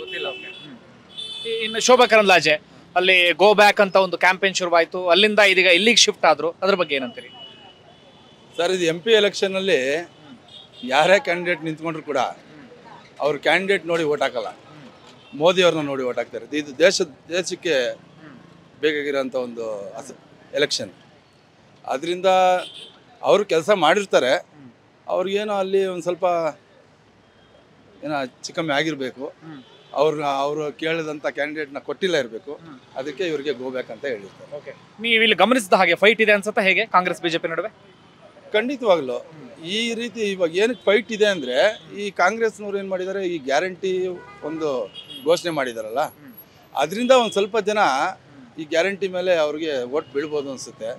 ಈ- ಇನ್ನು ಶೋಭಾ ಕರಂದ್ಲಾಜೆ ಅಲ್ಲಿ ಗೋ ಬ್ಯಾಕ್ ಅಂತ ಒಂದು ಕ್ಯಾಂಪೇನ್ ಶುರುವಾಯಿತು ಅಲ್ಲಿಂದ ಇದೀಗ ಇಲ್ಲಿಗೆ ಶಿಫ್ಟ್ ಆದ್ರು ಅದ್ರ ಬಗ್ಗೆ ಏನಂತೀರಿ ಸರ್ ಇದು ಎಂ ಪಿ ಎಲೆಕ್ಷನಲ್ಲಿ ಯಾರೇ ಕ್ಯಾಂಡಿಡೇಟ್ ನಿಂತ್ಕೊಂಡ್ರು ಕೂಡ ಅವ್ರ ಕ್ಯಾಂಡಿಡೇಟ್ ನೋಡಿ ಓಟ್ ಹಾಕಲ್ಲ ಮೋದಿ ಅವ್ರನ್ನ ನೋಡಿ ಓಟ್ ಹಾಕ್ತಾರೆ ಇದು ದೇಶದ ದೇಶಕ್ಕೆ ಬೇಕಾಗಿರೋಂಥ ಒಂದು ಎಲೆಕ್ಷನ್ ಅದರಿಂದ ಅವರು ಕೆಲಸ ಮಾಡಿರ್ತಾರೆ ಅವ್ರಿಗೇನೋ ಅಲ್ಲಿ ಒಂದು ಸ್ವಲ್ಪ ಏನೋ ಚಿಕ್ಕಮ್ಮಿ ಆಗಿರಬೇಕು ಅವ್ರನ್ನ ಅವರು ಕೇಳಿದಂಥ ಕ್ಯಾಂಡಿಡೇಟ್ನ ಕೊಟ್ಟಿಲ್ಲ ಇರಬೇಕು ಅದಕ್ಕೆ ಇವರಿಗೆ ಗೋಬೇಕಂತ ಹೇಳಿರ್ತಾರೆ ನೀವು ಇಲ್ಲಿ ಗಮನಿಸಿದ ಹಾಗೆ ಫೈಟ್ ಇದೆ ಅನ್ಸುತ್ತಾ ಹೇಗೆ ಕಾಂಗ್ರೆಸ್ ಬಿಜೆಪಿ ನಡುವೆ ಖಂಡಿತವಾಗ್ಲು ಈ ರೀತಿ ಇವಾಗ ಏನಕ್ಕೆ ಫೈಟ್ ಇದೆ ಅಂದರೆ ಈ ಕಾಂಗ್ರೆಸ್ನವ್ರು ಏನು ಮಾಡಿದ್ದಾರೆ ಈ ಗ್ಯಾರಂಟಿ ಒಂದು ಘೋಷಣೆ ಮಾಡಿದಾರಲ್ಲ ಅದರಿಂದ ಒಂದು ಸ್ವಲ್ಪ ಜನ ಈ ಗ್ಯಾರಂಟಿ ಮೇಲೆ ಅವ್ರಿಗೆ ಓಟ್ ಬೀಳ್ಬೋದು ಅನಿಸುತ್ತೆ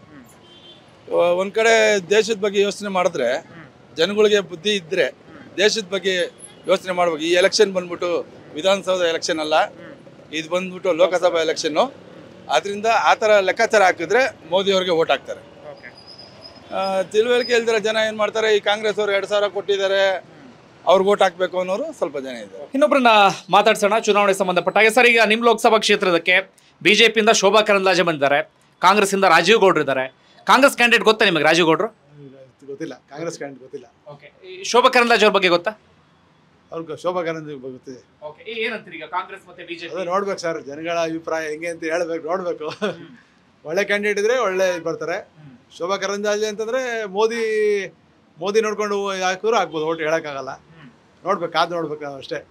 ಒಂದು ಕಡೆ ದೇಶದ ಬಗ್ಗೆ ಯೋಚನೆ ಮಾಡಿದ್ರೆ ಜನಗಳಿಗೆ ಬುದ್ಧಿ ಇದ್ದರೆ ದೇಶದ ಬಗ್ಗೆ ಯೋಚನೆ ಮಾಡ್ಬೇಕು ಈ ಎಲೆಕ್ಷನ್ ಬಂದ್ಬಿಟ್ಟು ವಿಧಾನಸೌಧ ಎಲೆಕ್ಷನ್ ಅಲ್ಲ ಇದು ಬಂದ್ಬಿಟ್ಟು ಲೋಕಸಭಾ ಎಲೆಕ್ಷನ್ನು ಅದರಿಂದ ಆ ಥರ ಲೆಕ್ಕಾಚಾರ ಹಾಕಿದ್ರೆ ಮೋದಿ ಅವ್ರಿಗೆ ಓಟ್ ಹಾಕ್ತಾರೆ ಆ, ತಿಳುವಳಿಕೆ ಇಲ್ದಿರೋ ಜನ ಏನು ಮಾಡ್ತಾರೆ ಈ ಕಾಂಗ್ರೆಸ್ ಅವ್ರು ಎರಡು ಸಾವಿರ ಕೊಟ್ಟಿದ್ದಾರೆ ಅವ್ರಿಗೆ ಓಟ್ ಹಾಕ್ಬೇಕು ಅನ್ನೋರು ಸ್ವಲ್ಪ ಜನ ಇದ್ದಾರೆ ಇನ್ನೊಬ್ಬರನ್ನ ಮಾತಾಡ್ಸೋಣ ಚುನಾವಣೆ ಸಂಬಂಧಪಟ್ಟ ಹಾಗೆ ಸರ್ ಈಗ ನಿಮ್ಮ ಲೋಕಸಭಾ ಕ್ಷೇತ್ರದಕ್ಕೆ ಬಿಜೆಪಿಯಿಂದ ಶೋಭಾ ಕರಂದ್ಲಾಜೆ ಬಂದಿದ್ದಾರೆ ಕಾಂಗ್ರೆಸ್ಸಿಂದ ರಾಜೀವ್ ಗೌಡ್ರು ಇದ್ದಾರೆ ಕಾಂಗ್ರೆಸ್ ಕ್ಯಾಂಡಿಡೇಟ್ ಗೊತ್ತಾ ನಿಮಗೆ ರಾಜೀವ್ ಗೌಡ್ರು ಗೊತ್ತಿಲ್ಲ ಕಾಂಗ್ರೆಸ್ ಕ್ಯಾಂಡಿಡೇಟ್ ಗೊತ್ತಿಲ್ಲ ಈ ಶೋಭಾ ಕರಂದ್ಲಾಜೆ ಅವ್ರ ಬಗ್ಗೆ ಗೊತ್ತಾ ಅವ್ರಿಗೆ ಶೋಭಾ ಕರಂದ್ ಗೊತ್ತಿದೆ ಏನಂತೀರಿ ಈಗ ಕಾಂಗ್ರೆಸ್ ಮತ್ತೆ ಬಿಜೆಪಿ ಅದೇ ನೋಡ್ಬೇಕು ಸರ್ ಜನಗಳ ಅಭಿಪ್ರಾಯ ಹೆಂಗೆ ಅಂತ ಹೇಳ್ಬೇಕು ನೋಡ್ಬೇಕು ಒಳ್ಳೆ ಕ್ಯಾಂಡಿಡೇಟ್ ಇದ್ರೆ ಒಳ್ಳೆ ಇದ್ ಬರ್ತಾರೆ ಶೋಭಾ ಕರಂದ್ಲಾಜೆ ಅಂತಂದ್ರೆ ಮೋದಿ ಮೋದಿ ನೋಡ್ಕೊಂಡು ಹಾಕಿದ್ರು ಹಾಕ್ಬೋದು ಓಟ್ ಹೇಳಕ್ಕಾಗಲ್ಲ ನೋಡ್ಬೇಕು ಕಾದ್ ನೋಡ್ಬೇಕು ನಾವು ಅಷ್ಟೇ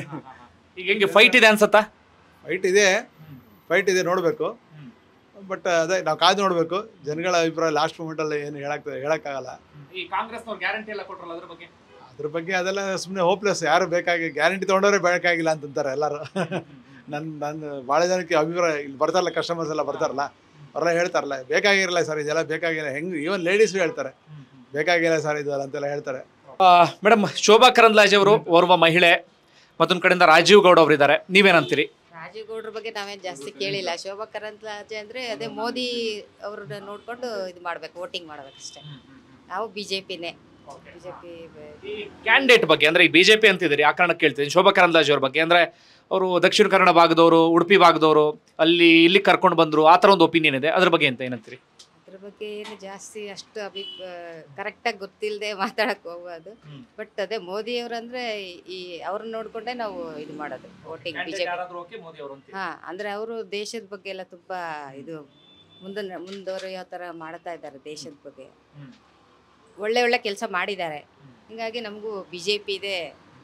ಈಗ ಹೆಂಗೆ ಫೈಟ್ ಇದೆ ಅನ್ಸತ್ತಾ ಫೈಟ್ ಇದೆ ಫೈಟ್ ಇದೆ ನೋಡಬೇಕು ಬಟ್ ಅದೇ ನಾವು ಕಾದು ನೋಡಬೇಕು ಜನಗಳ ಅಭಿಪ್ರಾಯ ಲಾಸ್ಟ್ ಮೂಮೆಂಟಲ್ಲಿ ಏನು ಹೇಳಕ್ ಹೇಳಕ್ಕಾಗಲ್ಲ ಈ ಕಾಂಗ್ರೆಸ್ ಗ್ಯಾರಂಟಿ ಎಲ್ಲ ಕೊಟ್ರಲ್ಲ ಅದ್ರ ಬಗ್ಗೆ ಅದ್ರ ಬಗ್ಗೆ ಅದೆಲ್ಲ ಸುಮ್ಮನೆ ಹೋಪ್ಲೆಸ್ ಯಾರು ಬೇಕಾಗಿ ಗ್ಯಾರಂಟಿ ತೊಗೊಂಡವ್ರೆ ಬೇಕಾಗಿಲ್ಲ ಅಂತಂತಾರೆ ಎಲ್ಲರೂ ನನ್ನ ನನ್ನ ಭಾಳ ಜನಕ್ಕೆ ಅಭಿಪ್ರಾಯ ಇಲ್ಲಿ ಬರ್ತಾರಲ್ಲ ಕಸ್ಟಮರ್ಸ್ ಎಲ್ಲ ಬರ್ತಾರಲ್ಲ ಅವರೆಲ್ಲ ಹೇಳ್ತಾರಲ್ಲ ಬೇಕಾಗಿರಲ್ಲ ಸರ್ ಇದೆಲ್ಲ ಬೇಕಾಗಿಲ್ಲ ಹೆಂಗೆ ಈವನ್ ಲೇಡೀಸು ಹೇಳ್ತಾರೆ ಬೇಕಾಗಿಲ್ಲ ಸರ್ ಇದೆಲ್ಲ ಅಂತೆಲ್ಲ ಹೇಳ್ತಾರೆ ಮೇಡಮ್ ಶೋಭಾ ಕರಂದ್ಲಾಜೆ ಅವರು ಓರ್ವ ಮಹಿಳೆ ಮತ್ತೊಂದ್ ಕಡೆಯಿಂದ ರಾಜೀವ್ ಗೌಡ ಅವರು ಇದ್ದಾರೆ ನೀವೇನಂತೀರಿ ರಾಜೀವ್ ಗೌಡ್ರ ಬಗ್ಗೆ ನಾವೇನು ಜಾಸ್ತಿ ಕೇಳಿಲ್ಲ ಶೋಭಾ ಕರಂದ್ಲಾಜೆ ಅಂದ್ರೆ ಅದೇ ಮೋದಿ ಅವ್ರನ್ನ ನೋಡ್ಕೊಂಡು ಇದು ಮಾಡ್ಬೇಕು ವೋಟಿಂಗ್ ಮಾಡ್ಬೇಕು ಅಷ್ಟೇ ನಾವು ಬಿಜೆಪಿನೇ ಬಿಜೆಪಿ ಕ್ಯಾಂಡಿಡೇಟ್ ಬಗ್ಗೆ ಅಂದ್ರೆ ಈ ಬಿಜೆಪಿ ಅಂತಿದ್ದೀರಿ ಆ ಕಾರಣಕ್ಕೆ ಕೇಳ್ತೀನಿ ಶೋಭಾ ಕರಂದ್ಲಾಜೆ ಅವ್ರ ಬಗ್ಗೆ ಅಂದ್ರೆ ಅವರು ದಕ್ಷಿಣ ಕನ್ನಡ ಭಾಗದವರು ಉಡುಪಿ ಭಾಗದವರು ಅಲ್ಲಿ ಇಲ್ಲಿ ಕರ್ಕೊಂಡು ಬಂದ್ರು ಆ ಥರ ಒಂದು ಒಪಿನಿಯನ್ ಇದೆ ಅದ್ರ ಬಗ್ಗೆ ಅಂತ ಏನಂತೀರಿ ಅದ್ರ ಬಗ್ಗೆ ಏನು ಜಾಸ್ತಿ ಅಷ್ಟು ಅಭಿ ಕರೆಕ್ಟಾಗಿ ಗೊತ್ತಿಲ್ಲದೆ ಮಾತಾಡಕ್ ಹೋಗ್ಬಾರ್ದು ಬಟ್ ಅದೇ ಮೋದಿ ಅವ್ರಂದ್ರೆ ಈ ಅವ್ರನ್ನ ನೋಡ್ಕೊಂಡೇ ನಾವು ಇದು ಮಾಡೋದು ವೋಟಿಂಗ್ ಬಿಜೆಪಿ ಹಾ ಅಂದ್ರೆ ಅವರು ದೇಶದ ಬಗ್ಗೆ ಎಲ್ಲ ತುಂಬಾ ಇದು ಮುಂದೆ ಮುಂದುವರಿಯೋ ಥರ ಮಾಡ್ತಾ ಇದ್ದಾರೆ ದೇಶದ ಬಗ್ಗೆ ಒಳ್ಳೆ ಒಳ್ಳೆ ಕೆಲಸ ಮಾಡಿದ್ದಾರೆ ಹಿಂಗಾಗಿ ನಮಗೂ ಬಿಜೆಪಿ ಇದೆ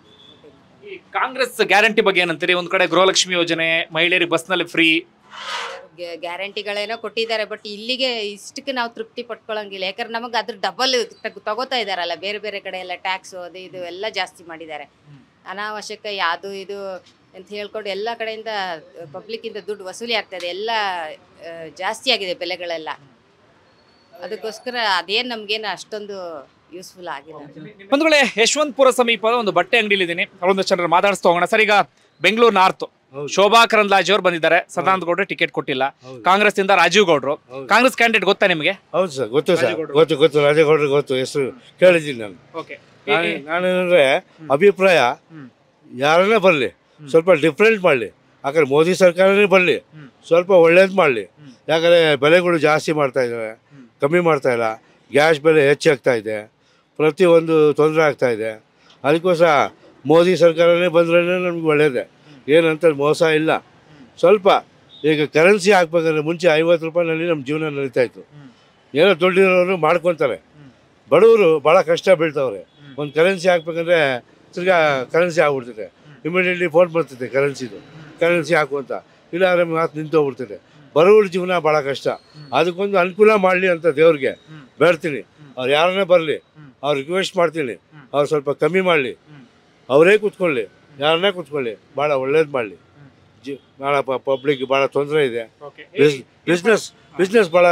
ಈ ಕಾಂಗ್ರೆಸ್ ಗ್ಯಾರಂಟಿ ಬಗ್ಗೆ ಏನಂತೀರಿ ಒಂದ್ ಕಡೆ ಗೃಹಲಕ್ಷ್ಮಿ ಯೋಜನೆ ಮಹಿಳೆಯರಿಗೆ ಬಸ್ನಲ್ಲಿ ಫ್ರೀ ಗ್ಯಾ- ಗ್ಯಾರಂಟಿಗಳೇನೋ ಕೊಟ್ಟಿದ್ದಾರೆ ಬಟ್ ಇಲ್ಲಿಗೆ ಇಷ್ಟಕ್ಕೆ ನಾವು ತೃಪ್ತಿ ಪಟ್ಕೊಳಂಗಿಲ್ಲ ಯಾಕಂದ್ರೆ ನಮಗೆ ಅದ್ರ ಡಬಲ್ ತಗೋತಾ ಇದಾರಲ್ಲ ಬೇರೆ ಬೇರೆ ಕಡೆ ಎಲ್ಲ ಟ್ಯಾಕ್ಸು ಅದು ಇದು ಎಲ್ಲ ಜಾಸ್ತಿ ಮಾಡಿದ್ದಾರೆ ಅನಾವಶ್ಯಕ ಯಾವುದು ಇದು ಅಂತ ಹೇಳ್ಕೊಂಡು ಎಲ್ಲ ಕಡೆಯಿಂದ ಪಬ್ಲಿಕ್ಕಿಂದ ದುಡ್ಡು ವಸೂಲಿ ಆಗ್ತದೆ ಎಲ್ಲ ಆ, ಜಾಸ್ತಿ ಆಗಿದೆ ಬೆಲೆಗಳೆಲ್ಲ ಅದಕ್ಕೋಸ್ಕರ ಅದೇನು ನಮಗೇನು ಅಷ್ಟೊಂದು ಯೂಸ್ಫುಲ್ ಆಗಿಲ್ಲ ಒಂದ್ ವೇಳೆ ಯಶವಂತಪುರ ಸಮೀಪದ ಒಂದು ಬಟ್ಟೆ ಅಂಗಡಿಲಿ ಇದ್ದೀನಿ ಒಂದಷ್ಟು ಜನರು ಮಾತಾಡಿಸ್ತಾ ಹೋಗೋಣ ಸರ್ ಈಗ ಬೆಂಗಳೂರು ನಾರ್ತ್ ಶೋಭಾ ಕರಂದ್ಲಾಜೆ ಅವ್ರು ಬಂದಿದ್ದಾರೆ ಸದಾನಂದ ಗೌಡ್ರೆ ಟಿಕೆಟ್ ಕೊಟ್ಟಿಲ್ಲ ಕಾಂಗ್ರೆಸ್ ಇಂದ ರಾಜೀವ್ ಗೌಡ್ರು ಕಾಂಗ್ರೆಸ್ ಕ್ಯಾಂಡಿಡೇಟ್ ಗೊತ್ತಾ ನಿಮಗೆ ಹೌದು ಸರ್ ಗೊತ್ತು ಸರ್ ಗೊತ್ತು ಗೊತ್ತು ರಾಜೇಗೌಡರಿಗೆ ಗೊತ್ತು ಹೆಸರು ಕೇಳಿದ್ದೀನಿ ನಾನು ಓಕೆ ನಾನು- ನಾನೇನಂದ್ರೆ ಅಭಿಪ್ರಾಯ ಯಾರನ್ನೇ ಬರಲಿ ಸ್ವಲ್ಪ ಡಿಫ್ರೆಂಟ್ ಮಾಡಲಿ ಯಾಕಂದ್ರೆ ಮೋದಿ ಸರ್ಕಾರನೇ ಬರಲಿ ಸ್ವಲ್ಪ ಒಳ್ಳೇದು ಮಾಡಲಿ ಯಾಕಂದರೆ ಬೆಲೆಗಳು ಜಾಸ್ತಿ ಮಾಡ್ತಾ ಇದ್ದಾರೆ ಕಮ್ಮಿ ಮಾಡ್ತಾ ಇಲ್ಲ ಗ್ಯಾಸ್ ಬೆಲೆ ಹೆಚ್ಚಾಗ್ತಾ ಇದೆ ಪ್ರತಿಯೊಂದು ತೊಂದರೆ ಆಗ್ತಾ ಇದೆ ಅದಕ್ಕೋಸ್ಕರ ಮೋದಿ ಸರ್ಕಾರನೇ ಬಂದ್ರೇ ನಮ್ಗೆ ಒಳ್ಳೇದೇ ಏನಂತ ಮೋಸ ಇಲ್ಲ ಸ್ವಲ್ಪ ಈಗ ಕರೆನ್ಸಿ ಹಾಕ್ಬೇಕಂದ್ರೆ ಮುಂಚೆ ಐವತ್ತು ರೂಪಾಯಿನಲ್ಲಿ ನಮ್ಮ ಜೀವನ ನಡೀತಾ ಇತ್ತು ಏನೋ ದುಡ್ಡಿರೋರು ಮಾಡ್ಕೊತಾರೆ ಬಡವರು ಭಾಳ ಕಷ್ಟ ಬೀಳ್ತಾವ್ರೆ ಒಂದು ಕರೆನ್ಸಿ ಹಾಕ್ಬೇಕಂದ್ರೆ ತಿರ್ಗಾ ಕರೆನ್ಸಿ ಆಗ್ಬಿಡ್ತದೆ ಇಮಿಡಿಯೇಟ್ಲಿ ಫೋನ್ ಬರ್ತದೆ ಕರೆನ್ಸಿದು ಕರೆನ್ಸಿ ಹಾಕು ಅಂತ ಇಲ್ಲಾಂದ್ರೆ ಮಾತು ನಿಂತೋಗ್ಬಿಡ್ತದೆ ಬಡವ್ರ ಜೀವನ ಭಾಳ ಕಷ್ಟ ಅದಕ್ಕೊಂದು ಅನುಕೂಲ ಮಾಡಲಿ ಅಂತ ದೇವ್ರಿಗೆ ಬೇಡ್ತೀನಿ ಅವ್ರು ಯಾರನ್ನೇ ಬರಲಿ ಅವ್ರು ರಿಕ್ವೆಸ್ಟ್ ಮಾಡ್ತೀನಿ ಅವ್ರು ಸ್ವಲ್ಪ ಕಮ್ಮಿ ಮಾಡಲಿ ಅವರೇ ಕೂತ್ಕೊಳ್ಳಿ ಯಾರನ್ನೇ ಕೂತ್ಕೊಳ್ಳಿ ಭಾಳ ಒಳ್ಳೇದು ಮಾಡಲಿ ಜಿ ಭಾಳ ಪಬ್ಲಿಕ್ ಭಾಳ ತೊಂದರೆ ಇದೆ ಬಿಸ್ನೆಸ್ ಬಿಸ್ನೆಸ್ ಭಾಳ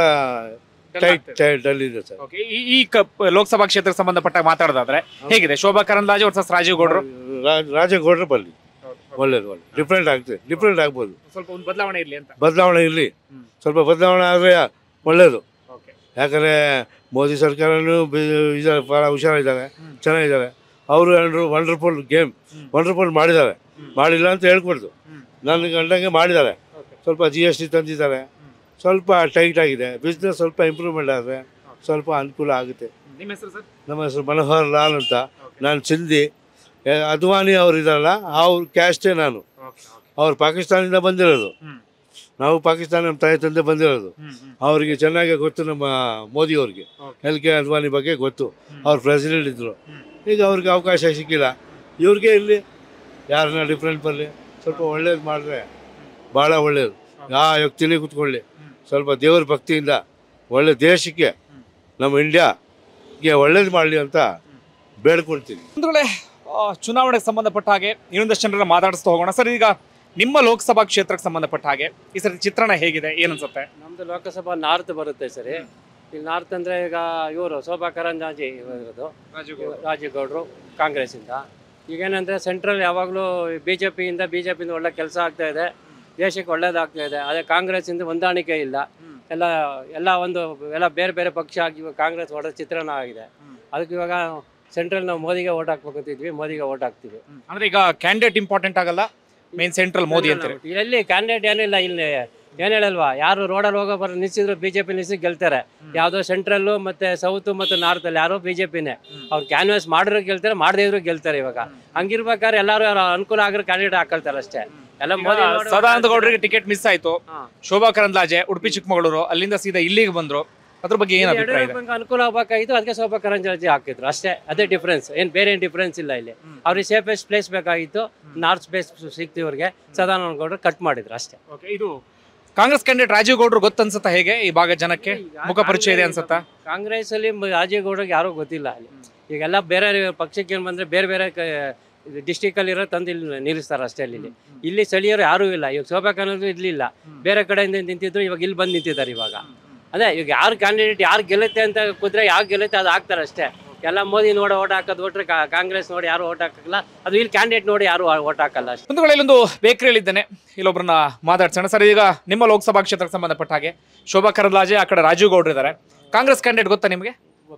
ಟೈಟ್ ಟೈಟ್ ಡಲ್ ಇದೆ ಸರ್ Okay, ಈ- ಈ ಕಪ್ ಲೋಕಸಭಾ ಕ್ಷೇತ್ರಕ್ಕೆ ಸಂಬಂಧಪಟ್ಟ ಮಾತಾಡೋದಾದ್ರೆ ಹೇಗಿದೆ ಶೋಭಾ ಕರಂದ್ಲಾಜೆ ವರ್ಸಸ್ ರಾಜೀವ್ ಗೌಡ್ರು ರಾ- ರಾಜೇಗೌಡರು ಬರಲಿ ಒಳ್ಳೇದು ಒಳ್ಳೆ ಡಿಫ್ರೆಂಟ್ ಆಗ್ತದೆ ಡಿಫ್ರೆಂಟ್ ಆಗ್ಬೋದು ಸ್ವಲ್ಪ ಒಂದು ಬದಲಾವಣೆ ಇರ್ಲಿ ಅಂತ ಬದಲಾವಣೆ ಇರಲಿ ಸ್ವಲ್ಪ ಬದಲಾವಣೆ ಆದರೆ ಒಳ್ಳೆಯದು ಯಾಕಂದರೆ ಮೋದಿ ಸರ್ಕಾರನೂ ಬಿ- ಇದ್ದಾರೆ ಭಾಳ ಹುಷಾರಿದ್ದಾರೆ ಚೆನ್ನಾಗಿದ್ದಾರೆ ಅವರು ಅಂಡ್ರು ವಂಡರ್ಫುಲ್ ಗೇಮ್ ವಂಡರ್ಫುಲ್ ಮಾಡಿದ್ದಾರೆ ಮಾಡಿಲ್ಲ ಅಂತ ಹೇಳ್ಕೊಡ್ತು ನನ್ನ ಗಂಡಂಗೆ ಮಾಡಿದ್ದಾರೆ ಸ್ವಲ್ಪ ಜಿ ಎಸ್ ಟಿ ತಂದಿದ್ದಾರೆ ಸ್ವಲ್ಪ ಟೈಟ್ ಆಗಿದೆ ಬಿಸ್ನೆಸ್ ಸ್ವಲ್ಪ ಇಂಪ್ರೂವ್ಮೆಂಟ್ ಆದರೆ ಸ್ವಲ್ಪ ಅನುಕೂಲ ಆಗುತ್ತೆ ನಿಮ್ಮ ಹೆಸರು ಸರ್ ನಮ್ಮ ಹೆಸರು ಮನೋಹರ್ ಲಾಲ್ ಅಂತ ನಾನು ಸಿಂಧಿ ಏ, ಅದ್ವಾನಿ ಅವ್ರು ಇದಾರಲ್ಲ ಅವ್ರ ಕ್ಯಾಸ್ಟೇ ನಾನು ಅವ್ರು ಪಾಕಿಸ್ತಾನದಿಂದ ಬಂದಿರೋದು ನಾವು ಪಾಕಿಸ್ತಾನ ನಮ್ಮ ತಾಯಿ ತಂದೆ ಬಂದಿರೋದು ಅವರಿಗೆ ಚೆನ್ನಾಗಿ ಗೊತ್ತು ನಮ್ಮ ಮೋದಿ ಅವ್ರಿಗೆ ಎಲ್ ಕೆ ಅದ್ವಾನಿ ಬಗ್ಗೆ ಗೊತ್ತು ಅವ್ರು ಪ್ರೆಸಿಡೆಂಟ್ ಇದ್ದರು ಈಗ ಅವ್ರಿಗೆ ಅವಕಾಶ ಸಿಕ್ಕಿಲ್ಲ ಇವ್ರಿಗೆ ಇಲ್ಲಿ ಯಾರನ್ನ ಡಿಫ್ರೆಂಟ್ ಬರಲಿ ಸ್ವಲ್ಪ ಒಳ್ಳೇದು ಮಾಡಿದ್ರೆ ಭಾಳ ಒಳ್ಳೆಯದು ಯಾವ ವ್ಯಕ್ತಿನೇ ಕೂತ್ಕೊಳ್ಳಿ ಸ್ವಲ್ಪ ದೇವ್ರ ಭಕ್ತಿಯಿಂದ ಒಳ್ಳೆ ದೇಶಕ್ಕೆ ನಮ್ಮ ಇಂಡಿಯಾಗೆ ಒಳ್ಳೇದು ಮಾಡಲಿ ಅಂತ ಬೇಡ್ಕೊಳ್ತೀನಿ ಒಂದು ವೇಳೆ ಆ, ಚುನಾವಣೆಗೆ ಸಂಬಂಧಪಟ್ಟ ಹಾಗೆ ಇನ್ನೊಂದಷ್ಟು ಜನರನ್ನ ಮಾತಾಡಿಸ್ತಾ ಹೋಗೋಣ ಸರ್ ಈಗ ನಿಮ್ಮ ಲೋಕಸಭಾ ಕ್ಷೇತ್ರಕ್ಕೆ ಸಂಬಂಧಪಟ್ಟ ಹಾಗೆ ಈ ಸರಿ ಚಿತ್ರಣ ಹೇಗಿದೆ ಏನನ್ಸುತ್ತೆ ನಮ್ದು ಲೋಕಸಭಾ ನಾರ್ತ್ ಬರುತ್ತೆ ಸರಿ ಈಗ ನಾರ್ತ್ ಅಂದ್ರೆ ಈಗ ಇವರು ಶೋಭಾ ಕರಂದ್ಲಾಜೆ ಇರೋದು ರಾಜೀವ್ ಗೌಡ್ರು ಕಾಂಗ್ರೆಸ್ಸಿಂದ ಈಗೇನಂದ್ರೆ ಸೆಂಟ್ರಲ್ ಯಾವಾಗಲೂ ಬಿ ಜೆ ಪಿಯಿಂದ ಬಿ ಜೆ ಪಿಯಿಂದ ಒಳ್ಳೆ ಕೆಲಸ ಆಗ್ತಾ ಇದೆ ದೇಶಕ್ಕೆ ಒಳ್ಳೇದಾಗ್ತಾ ಇದೆ ಅದೇ ಕಾಂಗ್ರೆಸ್ಸಿಂದ ಹೊಂದಾಣಿಕೆ ಇಲ್ಲ ಎಲ್ಲ ಎಲ್ಲ ಒಂದು ಎಲ್ಲ ಬೇರೆ ಬೇರೆ ಪಕ್ಷ ಆಗಿ ಇವಾಗ ಕಾಂಗ್ರೆಸ್ ಹೊಡೆದ ಚಿತ್ರಣ ಆಗಿದೆ ಅದಕ್ಕೆ ಇವಾಗ ಸೆಂಟ್ರಲ್ ನಾವು ಮೋದಿಗೆ ಓಟ್ ಹಾಕ್ಬೇಕಂತಿದ್ವಿ ಮೋದಿಗೆ ಓಟ್ ಹಾಕ್ತೀವಿ ಅಂದ್ರೆ ಈಗ ಕ್ಯಾಂಡಿಡೇಟ್ ಇಂಪಾರ್ಟೆಂಟ್ ಆಗಲ್ಲ ಮೇನ್ ಸೆಂಟ್ರಲ್ ಮೋದಿ ಅಂತಾರೆ ಎಲ್ಲಿ ಕ್ಯಾಂಡಿಡೇಟ್ ಏನಿಲ್ಲ ಇಲ್ಲಿ ಏನ್ ಹೇಳಲ್ವಾ ಯಾರು ರೋಡಲ್ಲಿ ಹೋಗೋ ಬರೋ ನಿಲ್ಸಿದ್ರು ಬಿಜೆಪಿ ನಿಲ್ಸಿ ಗೆಲ್ತಾರೆ ಯಾವ್ದೋ ಸೆಂಟ್ರಲ್ ಮತ್ತೆ ಸೌತ್ ಮತ್ತು ನಾರ್ತ್ ಅಲ್ಲಿ ಯಾರೋ ಬಿಜೆಪಿನೇ ಅವ್ರು ಕ್ಯಾನ್ವಾಸ್ ಮಾಡಿದ್ರು ಗೆಲ್ತಾರೆ ಮಾಡದೇ ಇದ್ರು ಗೆಲ್ತಾರೆ ಇವಾಗ ಹಂಗಿರ್ಬೇಕಾದ್ರೆ ಎಲ್ಲಾರು ಅವ್ರ ಅನುಕೂಲ ಆಗಿರೋ ಕ್ಯಾಂಡಿಡೇಟ್ ಹಾಕೊಳ್ತಾರೆ ಅಷ್ಟೇ ಎಲ್ಲ ಮೋದಿ ನೋಡಿ- ಸದಾನಂದ ಗೌಡರಿಗೆ ಟಿಕೆಟ್ ಮಿಸ್ ಆಯ್ತು ಶೋಭಾ ಕರಂದ್ಲಾಜೆ ಉಡುಪಿ ಚಿಕ್ಕಮಗಳೂರು ಅಲ್ಲಿಂದ ಸೀದಾ ಇಲ್ಲಿಗೆ ಬಂದ್ರು ಅದ್ರ ಬಗ್ಗೆ ಏನ್ ಅಭಿಪ್ರಾಯ ಇದೆ ಯಡಿಯೂರಪ್ಪಂಗೆ ಅನುಕೂಲ ಆಗ್ಬೇಕಾಗಿತ್ತು ಅದಕ್ಕೆ ಶೋಭಾ ಕರಂದ್ಲಾಜೆ ಹಾಕಿದ್ರು ಅಷ್ಟೇ ಅದೇ ಡಿಫ್ರೆನ್ಸ್ ಏನ್ ಬೇರೆ ಏನ್ ಡಿಫ್ರೆನ್ಸ್ ಇಲ್ಲ ಇಲ್ಲಿ ಅವ್ರಿಗೆ ಸೇಫೆಸ್ಟ್ ಪ್ಲೇಸ್ ಬೇಕಾಗಿತ್ತು ನಾರ್ತ್ ಸ್ಪೇಸ್ ಸಿಕ್ತು ಇವ್ರಿಗೆ ಸದಾನಂದ ಗೌಡರು ಕಟ್ ಮಾಡಿದ್ರು ಅಷ್ಟೇ ಇದು ಕಾಂಗ್ರೆಸ್ ಕ್ಯಾಂಡಿಡೇಟ್ ರಾಜೀವ್ ಗೌಡ್ರು ಗೊತ್ತನ್ಸುತ್ತಾ ಹೇಗೆ ಈ ಭಾಗದ ಜನಕ್ಕೆ ಮುಖ ಪರಿಚಯ ಇದೆ ಅನ್ಸುತ್ತಾ ಕಾಂಗ್ರೆಸ್ ಅಲ್ಲಿ ಮ- ರಾಜೀವ್ ಗೌಡರಿಗೆ ಯಾರೂ ಗೊತ್ತಿಲ್ಲ ಅಲ್ಲಿ ಈಗೆಲ್ಲ ಬೇರೆ ಪಕ್ಷಕ್ಕೆ ಏನ್ ಬಂದ್ರೆ ಬೇರೆ ಬೇರೆ ಡಿಸ್ಟಿಕ್ ಅಲ್ಲಿ ಇರೋ ತಂದು ಇಲ್ಲಿ ನಿಲ್ಲಿಸ್ತಾರೆ ಅಷ್ಟೇ ಅಲ್ಲಿ ಇಲ್ಲಿ ಸ್ಥಳೀಯರು ಯಾರೂ ಇಲ್ಲ ಇವಾಗ ಶೋಭಾ ಕನ್ನಡ ಇರ್ಲಿಲ್ಲ ಬೇರೆ ಕಡೆಯಿಂದ ನಿಂತಿದ್ರು ಇವಾಗ ಇಲ್ಲಿ ಬಂದು ನಿಂತಿದ್ದಾರೆ ಇವಾಗ ಅದೇ ಈಗ ಯಾರು ಕ್ಯಾಂಡಿಡೇಟ್ ಯಾರು ಗೆಲ್ಲುತ್ತೆ ಅಂತ ಕೂತ್ರೆ ಯಾರು ಗೆಲ್ಲುತ್ತೆ ಅದು ಹಾಕ್ತಾರೆ ಅಷ್ಟೇ ಎಲ್ಲ ಮೋದಿ ನೋಡಿ ಓಟ್ ಹಾಕೋದು ಓಟ್ರೆ ಕಾಂಗ್ರೆಸ್ ನೋಡಿ ಯಾರು ಓಟ್ ಹಾಕಲ್ಲ ಅದು ಇಲ್ಲಿ ಕ್ಯಾಂಡಿಡೇಟ್ ನೋಡಿ ಯಾರು ಓಟ್ ಹಾಕಲ್ಲ ಅಷ್ಟೇ ಒಂದು ವೇಳೆ ಇಲ್ಲೊಂದು ಬೇಕರಿಯಲ್ಲಿದ್ದೇನೆ ಇಲ್ಲೊಬ್ಬರನ್ನ ಮಾತಾಡ್ಸೋಣ ಸರ್ ಈಗ ನಿಮ್ಮ ಲೋಕಸಭಾ ಕ್ಷೇತ್ರಕ್ಕೆ ಸಂಬಂಧಪಟ್ಟ ಹಾಗೆ ಶೋಭಾ ಕರಂದ್ಲಾಜೆ ಆ ಕಡೆ ರಾಜೀವ್ ಗೌಡ್ರು ಇದ್ದಾರೆ ಕಾಂಗ್ರೆಸ್ ಕ್ಯಾಂಡಿಡೇಟ್ ಗೊತ್ತಾ ನಿಮಗೆ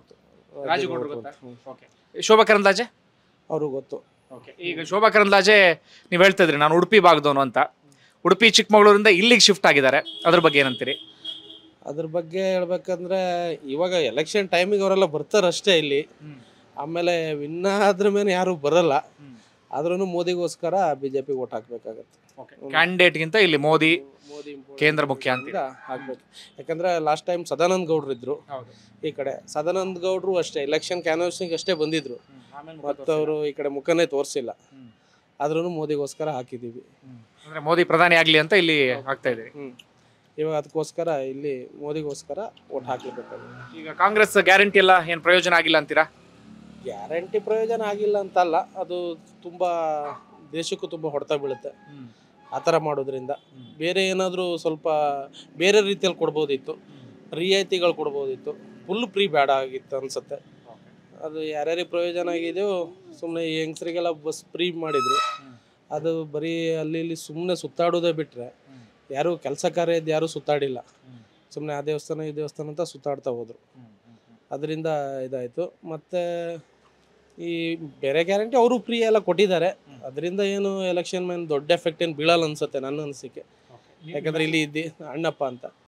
ರಾಜೀವ್ ಗೌಡ್ರು ಗೊತ್ತಾ ಓಕೆ ಶೋಭಾ ಕರಂದ್ಲಾಜೆ ಅವರು ಗೊತ್ತು ಓಕೆ ಈಗ ಶೋಭಾ ಕರಂದ್ಲಾಜೆ ನೀವು ಹೇಳ್ತಾ ಇದ್ರಿ ನಾನು ಉಡುಪಿ ಭಾಗದವನು ಅಂತ ಉಡುಪಿ ಚಿಕ್ಕಮಗಳೂರಿಂದ ಇಲ್ಲಿಗೆ ಶಿಫ್ಟ್ ಆಗಿದ್ದಾರೆ ಅದ್ರ ಬಗ್ಗೆ ಏನಂತೀರಿ ಅದ್ರ ಬಗ್ಗೆ ಹೇಳ್ಬೇಕಂದ್ರೆ ಇವಾಗ ಎಲೆಕ್ಷನ್ ಟೈಮಿಗೆ ಅವರೆಲ್ಲ ಬರ್ತಾರಷ್ಟೇ ಇಲ್ಲಿ ಆಮೇಲೆ ವಿನ್ ಆದ್ರ ಮೇಲೆ ಯಾರು ಬರಲ್ಲ ಆದ್ರೂ ಮೋದಿಗೋಸ್ಕರ ಬಿಜೆಪಿಗೆ ಓಟ್ ಹಾಕ್ಬೇಕಾಗತ್ತೆ ಕ್ಯಾಂಡಿಡೇಟ್ಗಿಂತ ಇಲ್ಲಿ ಮೋದಿ ಕೇಂದ್ರ ಮುಖ್ಯ ಅಂತ ಇಂದ ಹಾಕ್ಬೇಕು ಯಾಕಂದ್ರೆ ಲಾಸ್ಟ್ ಟೈಮ್ ಸದಾನಂದ ಗೌಡ್ರು ಇದ್ರು ಈ ಕಡೆ ಸದಾನಂದ ಗೌಡ್ರು ಅಷ್ಟೇ ಎಲೆಕ್ಷನ್ ಕ್ಯಾನ್ವಸಿಂಗ್ ಅಷ್ಟೇ ಬಂದಿದ್ರು ಮತ್ತು ಅವರು ಈ ಕಡೆ ಮುಖನೇ ತೋರಿಸಿಲ್ಲ ಆದ್ರೂ ಮೋದಿಗೋಸ್ಕರ ಹಾಕಿದೀವಿ ಅಂದ್ರೆ ಮೋದಿ ಪ್ರಧಾನಿ ಆಗ್ಲಿ ಅಂತ ಇಲ್ಲಿ ಆಗ್ತಾ ಇದ್ದೀರಿ ಇವಾಗ ಅದಕ್ಕೋಸ್ಕರ ಇಲ್ಲಿ ಮೋದಿಗೋಸ್ಕರ ಓಟ್ ಹಾಕ್ಲೇಬೇಕಾಗುತ್ತೆ ಈಗ ಕಾಂಗ್ರೆಸ್ ಗ್ಯಾರಂಟಿ ಎಲ್ಲ ಏನ್ ಪ್ರಯೋಜನ ಆಗಿಲ್ಲ ಅಂತೀರಾ ಗ್ಯಾರಂಟಿ ಪ್ರಯೋಜನ ಆಗಿಲ್ಲ ಅಂತಲ್ಲ ಅದು ತುಂಬ ದೇಶಕ್ಕೂ ತುಂಬ ಹೊಡೆತ ಬೀಳುತ್ತೆ ಆ ಥರ ಮಾಡೋದ್ರಿಂದ ಬೇರೆ ಏನಾದರೂ ಸ್ವಲ್ಪ ಬೇರೆ ರೀತಿಯಲ್ಲಿ ಕೊಡ್ಬೋದಿತ್ತು ರಿಯಾಯಿತಿಗಳು ಕೊಡ್ಬೋದಿತ್ತು ಫುಲ್ ಫ್ರೀ ಬೇಡ ಆಗಿತ್ತು ಅನ್ಸುತ್ತೆ ಅದು ಯಾರ್ಯಾರಿಗೆ ಪ್ರಯೋಜನ ಆಗಿದೆಯೋ ಸುಮ್ಮನೆ ಹೆಂಗಸರಿಗೆಲ್ಲ ಬಸ್ ಫ್ರೀ ಮಾಡಿದ್ರು ಅದು ಬರೀ ಅಲ್ಲಿ ಇಲ್ಲಿ ಸುಮ್ಮನೆ ಸುತ್ತಾಡೋದೇ ಬಿಟ್ಟರೆ ಯಾರು ಕೆಲಸ ಕಾರ್ಯದ ಯಾರೂ ಸುತ್ತಾಡಿಲ್ಲ ಸುಮ್ಮನೆ ಆ ದೇವಸ್ಥಾನ ಈ ದೇವಸ್ಥಾನ ಅಂತ ಸುತ್ತಾಡ್ತಾ ಹೋದ್ರು ಅದರಿಂದ ಇದಾಯಿತು ಮತ್ತು ಈ ಬೇರೆ ಗ್ಯಾರಂಟಿ ಅವರು ಫ್ರೀ ಎಲ್ಲ ಕೊಟ್ಟಿದ್ದಾರೆ ಅದರಿಂದ ಏನು ಎಲೆಕ್ಷನ್ ಮೇಲೆ ದೊಡ್ಡ ಎಫೆಕ್ಟ್ ಏನು ಬೀಳಲ್ಲ ಅನ್ಸುತ್ತೆ ನನ್ನ ಅನಿಸಿಕೆ ಯಾಕಂದರೆ ಇಲ್ಲಿ ಇದ್ದಿ ಅಣ್ಣಪ್ಪ ಅಂತ